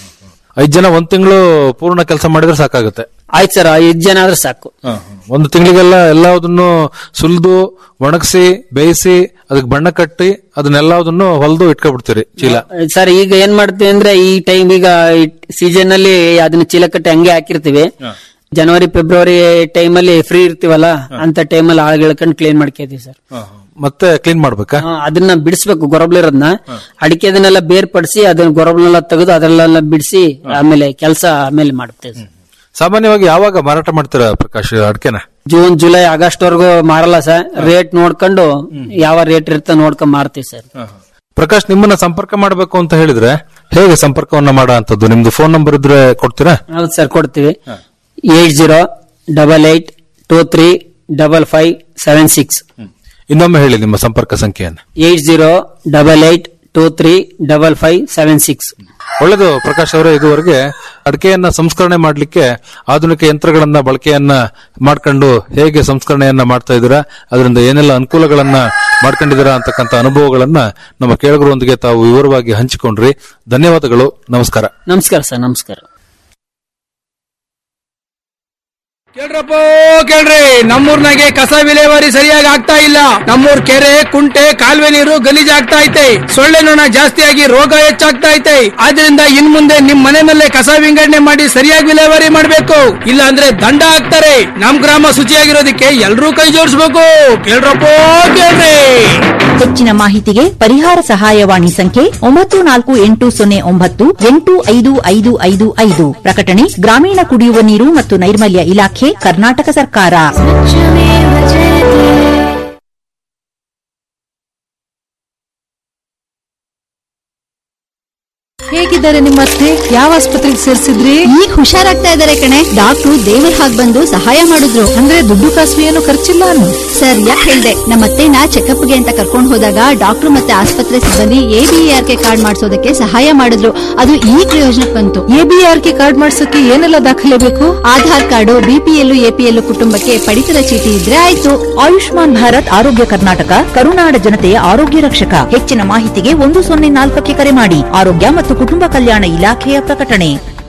ಐದ್ ಜನ ಒಂದ್ ತಿಂಗಳು ಪೂರ್ಣ ಕೆಲಸ ಮಾಡಿದ್ರೆ ಸಾಕಾಗುತ್ತೆ ಆಯ್ತು ಸರ್ ಐದು ಜನ ಆದ್ರೆ ಸಾಕು ಒಂದು ತಿಂಗಳಿಗೆಲ್ಲ ಎಲ್ಲದನ್ನು ಸುಲಿದು ಒಣಗಿಸಿ ಬೇಯಿಸಿ ಅದಕ್ಕೆ ಬಣ್ಣ ಕಟ್ಟಿ ಅದನ್ನೆಲ್ಲದನ್ನು ಹೊಲ್ದು ಇಟ್ಕೊಬಿಡ್ತೀರಿ ಚೀಲ ಸರ್ ಈಗ ಏನ್ ಮಾಡ್ತೀವಿ ಅಂದ್ರೆ ಈ ಟೈಮ್ ಈಗ ಸೀಸನ್ ಅಲ್ಲಿ ಅದನ್ನ ಚೀಲ ಕಟ್ಟಿ ಹಂಗೆ ಹಾಕಿರ್ತೀವಿ ಜನವರಿ ಫೆಬ್ರವರಿ ಟೈಮ್ ಅಲ್ಲಿ ಫ್ರೀ ಇರ್ತೀವಲ್ಲ ಅಂತ ಟೈಮಲ್ಲಿ ಆಳ್ಗಳು ಇಳ್ಕೊಂಡು ಕ್ಲೀನ್ ಮಾಡ್ಕೋತೀವಿ ಸರ್ ಮತ್ತೆ ಕ್ಲೀನ್ ಮಾಡ್ಬೇಕಾ ಹಾ, ಅದನ್ನ ಬಿಡಿಸ್ಬೇಕು ಗೊರಬ್ಲಿರೋದನ್ನ ಅಡಿಕೆ ಅದನ್ನೆಲ್ಲ ಬೇರ್ಪಡಿಸಿ ಅದನ್ನ ಗೊರಬ್ನೆಲ್ಲ ತೆಗೆದು ಅದರಲ್ಲೆಲ್ಲ ಬಿಡಿಸಿ ಆಮೇಲೆ ಕೆಲಸ ಆಮೇಲೆ ಮಾಡುತ್ತೇವೆ ಸರ್. ಸಾಮಾನ್ಯವಾಗಿ ಯಾವಾಗ ಮಾರಾಟ ಮಾಡ್ತೀರಾ ಪ್ರಕಾಶ್ ಅಡ್ಕೆನ ಜೂನ್ ಜುಲೈ ಆಗಸ್ಟ್ ವರೆಗೂ ಮಾರಲ್ಲ ಸರ್ ರೇಟ್ ನೋಡ್ಕೊಂಡು ಯಾವ ರೇಟ್ ಇರುತ್ತೆ ನೋಡ್ಕೊಂಡು ಮಾರ್ತೀವಿ ಸರ್ ಪ್ರಕಾಶ್ ನಿಮ್ಮನ್ನ ಸಂಪರ್ಕ ಮಾಡಬೇಕು ಅಂತ ಹೇಳಿದ್ರೆ ಹೇಗೆ ಸಂಪರ್ಕವನ್ನ ಮಾಡೋ ಅಂತದ್ದು ನಿಮ್ದು ಫೋನ್ ನಂಬರ್ ಇದ್ರೆ ಕೊಡ್ತೀರಾ ಹೌದು ಸರ್ ಕೊಡ್ತೀವಿ eight zero double eight two three double five seven six ಇನ್ನೊಮ್ಮೆ ಹೇಳಿ ನಿಮ್ಮ ಸಂಪರ್ಕ ಸಂಖ್ಯೆಯನ್ನು eight zero double eight two three double five seven six ಒಳ್ಳೆದು ಪ್ರಕಾಶ್ ಅವರೇ ಇದುವರೆಗೆ ಅಡಿಕೆಯನ್ನ ಸಂಸ್ಕರಣೆ ಮಾಡಲಿಕ್ಕೆ ಆಧುನಿಕ ಯಂತ್ರಗಳನ್ನ ಬಳಕೆಯನ್ನ ಮಾಡ್ಕೊಂಡು ಹೇಗೆ ಸಂಸ್ಕರಣೆಯನ್ನ ಮಾಡ್ತಾ ಇದ್ದೀರಾ ಅದರಿಂದ ಏನೆಲ್ಲ ಅನುಕೂಲಗಳನ್ನ ಮಾಡ್ಕೊಂಡಿದ್ದೀರಾ ಅಂತಕ್ಕಂಥ ಅನುಭವಗಳನ್ನ ನಮ್ಮ ಕೇಳುಗರೊಂದಿಗೆ ತಾವು ವಿವರವಾಗಿ ಹಂಚಿಕೊಂಡ್ರಿ ಧನ್ಯವಾದಗಳು ನಮಸ್ಕಾರ ನಮಸ್ಕಾರ ಸರ್ ನಮಸ್ಕಾರ ಕೇಳ್ರಪ್ಪ ಕೇಳ್ರಿ ನಮ್ಮೂರ್ನಾಗೆ ಕಸ ವಿಲೇವಾರಿ ಸರಿಯಾಗಿ ಆಗ್ತಾ ಇಲ್ಲ ನಮ್ಮೂರ್ ಕೆರೆ ಕುಂಟೆ ಕಾಲುವೆ ನೀರು ಗಲೀಜ್ ಆಗ್ತಾ ಐತೆ ಸೊಳ್ಳೆ ನೊಣ ಜಾಸ್ತಿಯಾಗಿ ರೋಗ ಹೆಚ್ಚಾಗ್ತಾ ಐತೆ ಆದ್ರಿಂದ ಇನ್ ಮುಂದೆ ನಿಮ್ ಮನೆ ಮೇಲೆ ಕಸ ವಿಂಗಡಣೆ ಮಾಡಿ ಸರಿಯಾಗಿ ವಿಲೇವಾರಿ ಮಾಡ್ಬೇಕು ಇಲ್ಲ ಅಂದ್ರೆ ದಂಡ ಹಾಕ್ತಾರೆ ನಮ್ ಗ್ರಾಮ ಶುಚಿಯಾಗಿರೋದಕ್ಕೆ ಎಲ್ರೂ ಕೈ ಜೋಡಿಸ್ಬೇಕು ಕೇಳ್ರಪ್ಪ ಕೇಳ್ರಿ ಹೆಚ್ಚಿನ ಮಾಹಿತಿಗೆ ಪರಿಹಾರ ಸಹಾಯವಾಣಿ ಸಂಖ್ಯೆ ಒಂಬತ್ತು ನಾಲ್ಕು ಎಂಟು ಸೊನ್ನೆ ಒಂಬತ್ತು ಎಂಟು ಐದು ಐದು ಐದು ಐದು ಪ್ರಕಟಣೆ ಗ್ರಾಮೀಣ ಕುಡಿಯುವ ನೀರು ಮತ್ತು ನೈರ್ಮಲ್ಯ ಇಲಾಖೆ ಕರ್ನಾಟಕ ಸರ್ಕಾರ ಹೇಗಿದ್ದಾರೆ ನಿಮ್ಮ ಅತ್ತೆ ಯಾವ ಆಸ್ಪತ್ರೆಗೆ ಸೇರಿಸಿದ್ರಿ ಈಗ ಹುಷಾರಾಗ್ತಾ ಇದಾರೆ ಕಣೆ ಡಾಕ್ಟ್ರು ದೇವ್ರ ಹಾಗೆ ಬಂದು ಸಹಾಯ ಮಾಡಿದ್ರು ಅಂದ್ರೆ ದುಡ್ಡು ಕಾಸು ಏನು ಖರ್ಚಿಲ್ಲ ಅನ್ನು ಸರ್ ಯಾಕೆ ಹೇಳ್ದೆ ನಮ್ಮ ಅತ್ತೆನ ಚೆಕಪ್ಗೆ ಅಂತ ಕರ್ಕೊಂಡು ಹೋದಾಗ ಡಾಕ್ಟ್ರು ಮತ್ತೆ ಆಸ್ಪತ್ರೆ ಸಿಬ್ಬಂದಿ ಎಬಿಆರ್ ಕೆ ಕಾರ್ಡ್ ಮಾಡಿಸೋದಕ್ಕೆ ಸಹಾಯ ಮಾಡಿದ್ರು ಅದು ಈ ಪ್ರಯೋಜನಕ್ಕೆ ಬಂತು ಎಬಿಆರ್ ಕೆ ಕಾರ್ಡ್ ಮಾಡ್ಸಕ್ಕೆ ಏನೆಲ್ಲ ದಾಖಲೆ ಬೇಕು ಆಧಾರ್ ಕಾರ್ಡು ಬಿಪಿಎಲ್ ಎಪಿಎಲ್ ಕುಟುಂಬಕ್ಕೆ ಪಡಿತರ ಚೀಟಿ ಇದ್ರೆ ಆಯ್ತು ಆಯುಷ್ಮಾನ್ ಭಾರತ್ ಆರೋಗ್ಯ ಕರ್ನಾಟಕ ಕರುನಾಡ ಜನತೆಯ ಆರೋಗ್ಯ ರಕ್ಷಕ ಹೆಚ್ಚಿನ ಮಾಹಿತಿಗೆ ಒಂದು ಸೊನ್ನೆ ನಾಲ್ಕಕ್ಕೆ ಕರೆ ಮಾಡಿ ಆರೋಗ್ಯ ಮತ್ತು ಕುಟುಂಬ ಕಲ್ಯಾಣ ಇಲಾಖೆಯ ಪ್ರಕಟಣೆ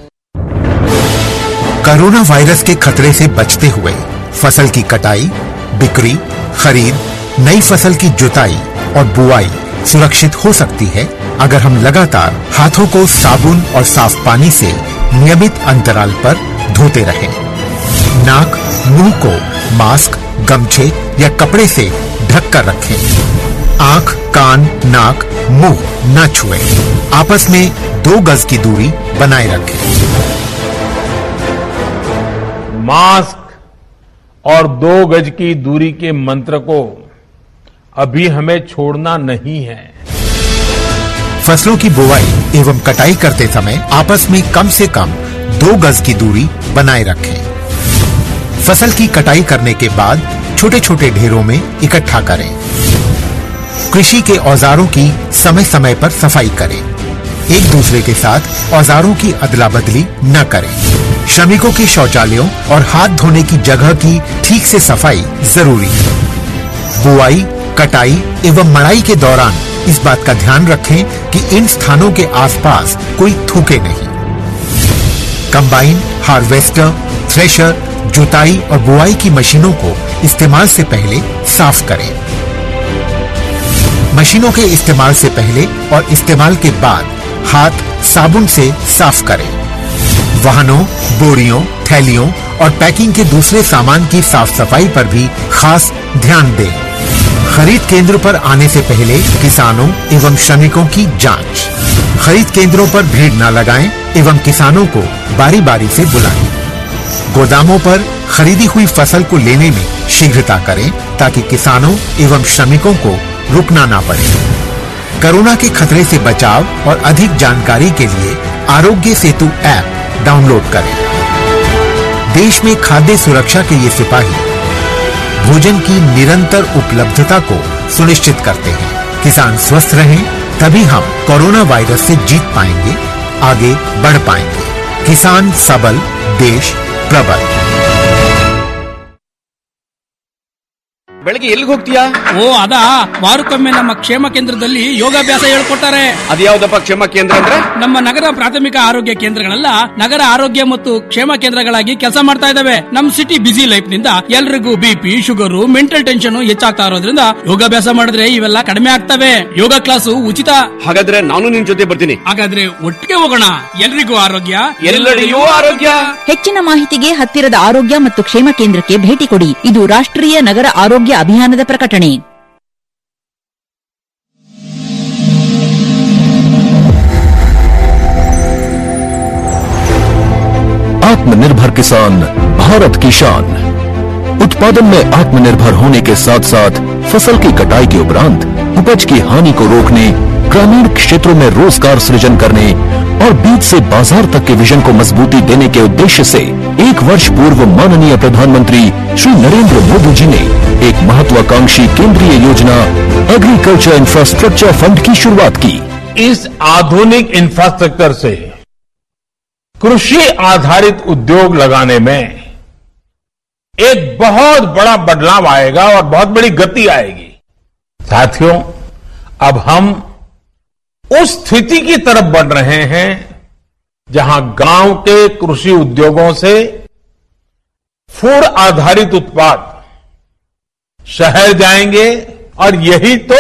कोरोना वायरस के खतरे से बचते हुए फसल की कटाई बिक्री खरीद नई फसल की जुताई और बुआई सुरक्षित हो सकती है अगर हम लगातार हाथों को साबुन और साफ पानी से नियमित अंतराल पर धोते रहें। नाक मुंह को मास्क गमछे या कपड़े से ढक कर रखें आंख कान नाक मुंह न छुएं। आपस में दो गज की दूरी बनाए रखें मास्क और दो गज की दूरी के मंत्र को अभी हमें छोड़ना नहीं है फसलों की बुवाई एवं कटाई करते समय आपस में कम से कम दो गज की दूरी बनाए रखें फसल की कटाई करने के बाद छोटे छोटे ढेरों में इकट्ठा करें कृषि के औजारों की समय समय पर सफाई करें एक दूसरे के साथ औजारों की अदला बदली न करें श्रमिकों के शौचालयों और हाथ धोने की जगह की ठीक से सफाई जरूरी है बुआई कटाई एवं मड़ाई के दौरान इस बात का ध्यान रखें कि इन स्थानों के आसपास कोई थूके नहीं कंबाइन हार्वेस्टर थ्रेशर जुताई और बुआई की मशीनों को इस्तेमाल से पहले साफ करें मशीनों के इस्तेमाल से पहले और इस्तेमाल के बाद हाथ साबुन से साफ करें वाहनों बोरियों थैलियों और पैकिंग के दूसरे सामान की साफ सफाई पर भी खास ध्यान दें खरीद केंद्र पर आने से पहले किसानों एवं श्रमिकों की जांच खरीद केंद्रों पर भीड़ न लगाएं एवं किसानों को बारी बारी से बुलाएं गोदामों पर खरीदी हुई फसल को लेने में शीघ्रता करें ताकि किसानों एवं श्रमिकों को रुकना ना पड़े कोरोना के खतरे से बचाव और अधिक जानकारी के लिए आरोग्य सेतु ऐप डाउनलोड करें देश में खाद्य सुरक्षा के ये सिपाही भोजन की निरंतर उपलब्धता को सुनिश्चित करते हैं किसान स्वस्थ रहें तभी हम कोरोना वायरस से जीत पाएंगे आगे बढ़ पाएंगे किसान सबल देश प्रबल ಬೆಳಗ್ಗೆ ಎಲ್ಲಿಗೆ ಹೋಗ್ತೀಯಾ ಓ ಅದಾ ವಾರಕ್ಕೊಮ್ಮೆ ನಮ್ಮ ಕ್ಷೇಮ ಕೇಂದ್ರದಲ್ಲಿ ಯೋಗಾಭ್ಯಾಸ ಹೇಳ್ಕೊಡ್ತಾರೆ ಅದ್ಯಾವ್ದಪ್ಪ ಕ್ಷೇಮ ಕೇಂದ್ರ ಅಂದ್ರೆ ನಮ್ಮ ನಗರ ಪ್ರಾಥಮಿಕ ಆರೋಗ್ಯ ಕೇಂದ್ರಗಳೆಲ್ಲ ನಗರ ಆರೋಗ್ಯ ಮತ್ತು ಕ್ಷೇಮ ಕೇಂದ್ರಗಳಾಗಿ ಕೆಲಸ ಮಾಡ್ತಾ ಇದಾವೆ ನಮ್ ಸಿಟಿ ಬಿಸಿ ಲೈಫ್ ನಿಂದ ಎಲ್ರಿಗೂ ಬಿಪಿ ಶುಗರ್ ಮೆಂಟಲ್ ಟೆನ್ಷನ್ ಹೆಚ್ಚಾಗ್ತಾ ಇರೋದ್ರಿಂದ ಯೋಗಾಭ್ಯಾಸ ಮಾಡಿದ್ರೆ ಇವೆಲ್ಲ ಕಡಿಮೆ ಆಗ್ತವೆ ಯೋಗ ಕ್ಲಾಸು ಉಚಿತ ಹಾಗಾದ್ರೆ ನಾನು ನಿನ್ ಜೊತೆ ಬರ್ತೀನಿ ಹಾಗಾದ್ರೆ ಒಟ್ಟಿಗೆ ಹೋಗೋಣ ಎಲ್ರಿಗೂ ಆರೋಗ್ಯ ಎಲ್ಲೆಡೆಯೂ ಆರೋಗ್ಯ ಹೆಚ್ಚಿನ ಮಾಹಿತಿಗೆ ಹತ್ತಿರದ ಆರೋಗ್ಯ ಮತ್ತು ಕ್ಷೇಮ ಕೇಂದ್ರಕ್ಕೆ ಭೇಟಿ ಕೊಡಿ ಇದು ರಾಷ್ಟ್ರೀಯ ನಗರ ಆರೋಗ್ಯ ಅಭಿಯಾನದ ಪ್ರಕಟಣೆ आत्मनिर्भर किसान भारत की शान उत्पादन में आत्मनिर्भर होने के साथ साथ फसल की कटाई के उपरांत उपज की हानि को रोकने ग्रामीण क्षेत्रों में रोजगार सृजन करने और बीज से बाजार तक के विजन को मजबूती देने के उद्देश्य से एक वर्ष पूर्व माननीय प्रधानमंत्री श्री नरेंद्र मोदी जी ने एक महत्वाकांक्षी केंद्रीय योजना एग्रीकल्चर इंफ्रास्ट्रक्चर फंड की शुरुआत की इस आधुनिक इंफ्रास्ट्रक्चर से कृषि आधारित उद्योग लगाने में एक बहुत बड़ा बदलाव आएगा और बहुत बड़ी गति आएगी साथियों अब हम उस स्थिति की तरफ बढ़ रहे हैं जहां गांव के कृषि उद्योगों से फूड आधारित उत्पाद शहर जाएंगे और यही तो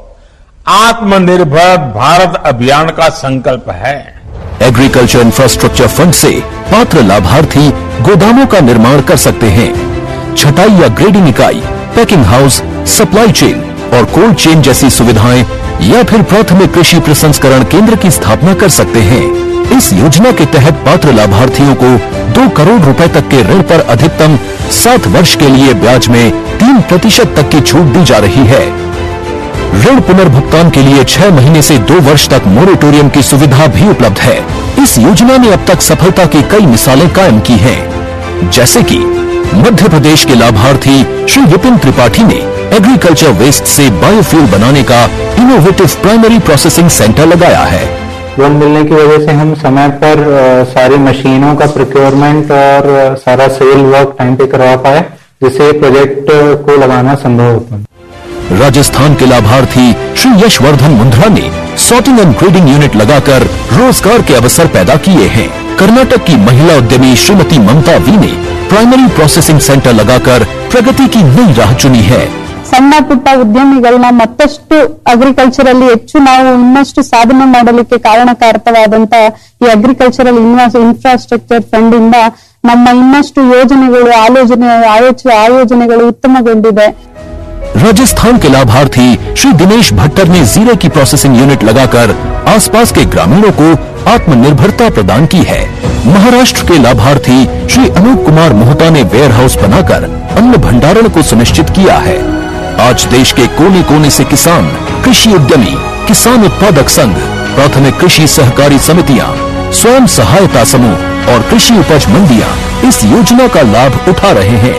आत्मनिर्भर भारत अभियान का संकल्प है एग्रीकल्चर इंफ्रास्ट्रक्चर फंड से पात्र लाभार्थी गोदामों का निर्माण कर सकते हैं छटाई या ग्रेडिंग इकाई पैकिंग हाउस सप्लाई चेन और कोल्ड चेन जैसी सुविधाएं या फिर प्राथमिक कृषि प्रसंस्करण केंद्र की स्थापना कर सकते हैं इस योजना के तहत पात्र लाभार्थियों को दो करोड़ रुपए तक के ऋण पर अधिकतम सात वर्ष के लिए ब्याज में तीन प्रतिशत तक की छूट दी जा रही है ऋण पुनर्भुगतान के लिए छह महीने से दो वर्ष तक मोरेटोरियम की सुविधा भी उपलब्ध है इस योजना ने अब तक सफलता की कई मिसालें कायम की हैं, जैसे कि मध्य प्रदेश के लाभार्थी श्री विपिन त्रिपाठी ने एग्रीकल्चर वेस्ट से बायोफ्यूल बनाने का इनोवेटिव प्राइमरी प्रोसेसिंग सेंटर लगाया है लोन मिलने की वजह से हम समय पर अ, सारी मशीनों का प्रोक्योरमेंट और अ, सारा सिविल वर्क टाइम पे करवा पाए जिससे प्रोजेक्ट को लगाना संभव होता है राजस्थान के लाभार्थी श्री यशवर्धन मुंद्रा ने सॉर्टिंग एंड ग्रेडिंग यूनिट लगाकर रोजगार के अवसर पैदा किए हैं कर्नाटक की महिला उद्यमी श्रीमती ममता वी ने प्राइमरी प्रोसेसिंग सेंटर लगाकर प्रगति की नई राह चुनी है ಸಣ್ಣ ಪುಟ್ಟ ಉದ್ಯಮಿಗಳನ್ನ ಮತ್ತಷ್ಟು ಅಗ್ರಿಕಲ್ಚರಲ್ಲಿ ಹೆಚ್ಚು ನಾವು ಇನ್ನಷ್ಟು ಸಾಧನೆ ಮಾಡಲಿಕ್ಕೆ ಕಾರಣಕಾರಕವಾದಂತ ಈ ಅಗ್ರಿಕಲ್ಚರಲ್ ಇನ್ಫ್ರಾಸ್ಟ್ರಕ್ಚರ್ ಫಂಡ್ ಇಂದ ನಮ್ಮ ಇನ್ನಷ್ಟು ಯೋಜನೆಗಳು ಆಲೋಚನೆ ಆಯೋಚ- ಆಯೋಜನೆಗಳು ಉತ್ತಮಗೊಂಡಿದೆ राजस्थान के लाभार्थी श्री दिनेश भट्टर ने जीरे की प्रोसेसिंग यूनिट लगाकर आसपास के ग्रामीणों को आत्मनिर्भरता प्रदान की है महाराष्ट्र के लाभार्थी श्री अनूप कुमार मोहता ने वेयर हाउस बनाकर अन्न भंडारण को सुनिश्चित किया है आज देश के कोने कोने से किसान कृषि उद्यमी किसान उत्पादक संघ प्राथमिक कृषि सहकारी समितियां स्वयं सहायता समूह और कृषि उपज मंडियां इस योजना का लाभ उठा रहे हैं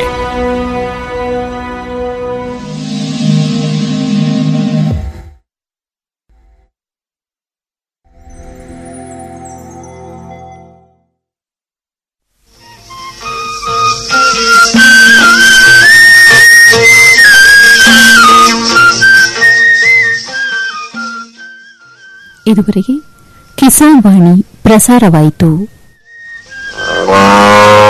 ಇದುವರೆಗೆ ಕಿಸಾನ್ ವಾಣಿ ಪ್ರಸಾರವಾಯಿತು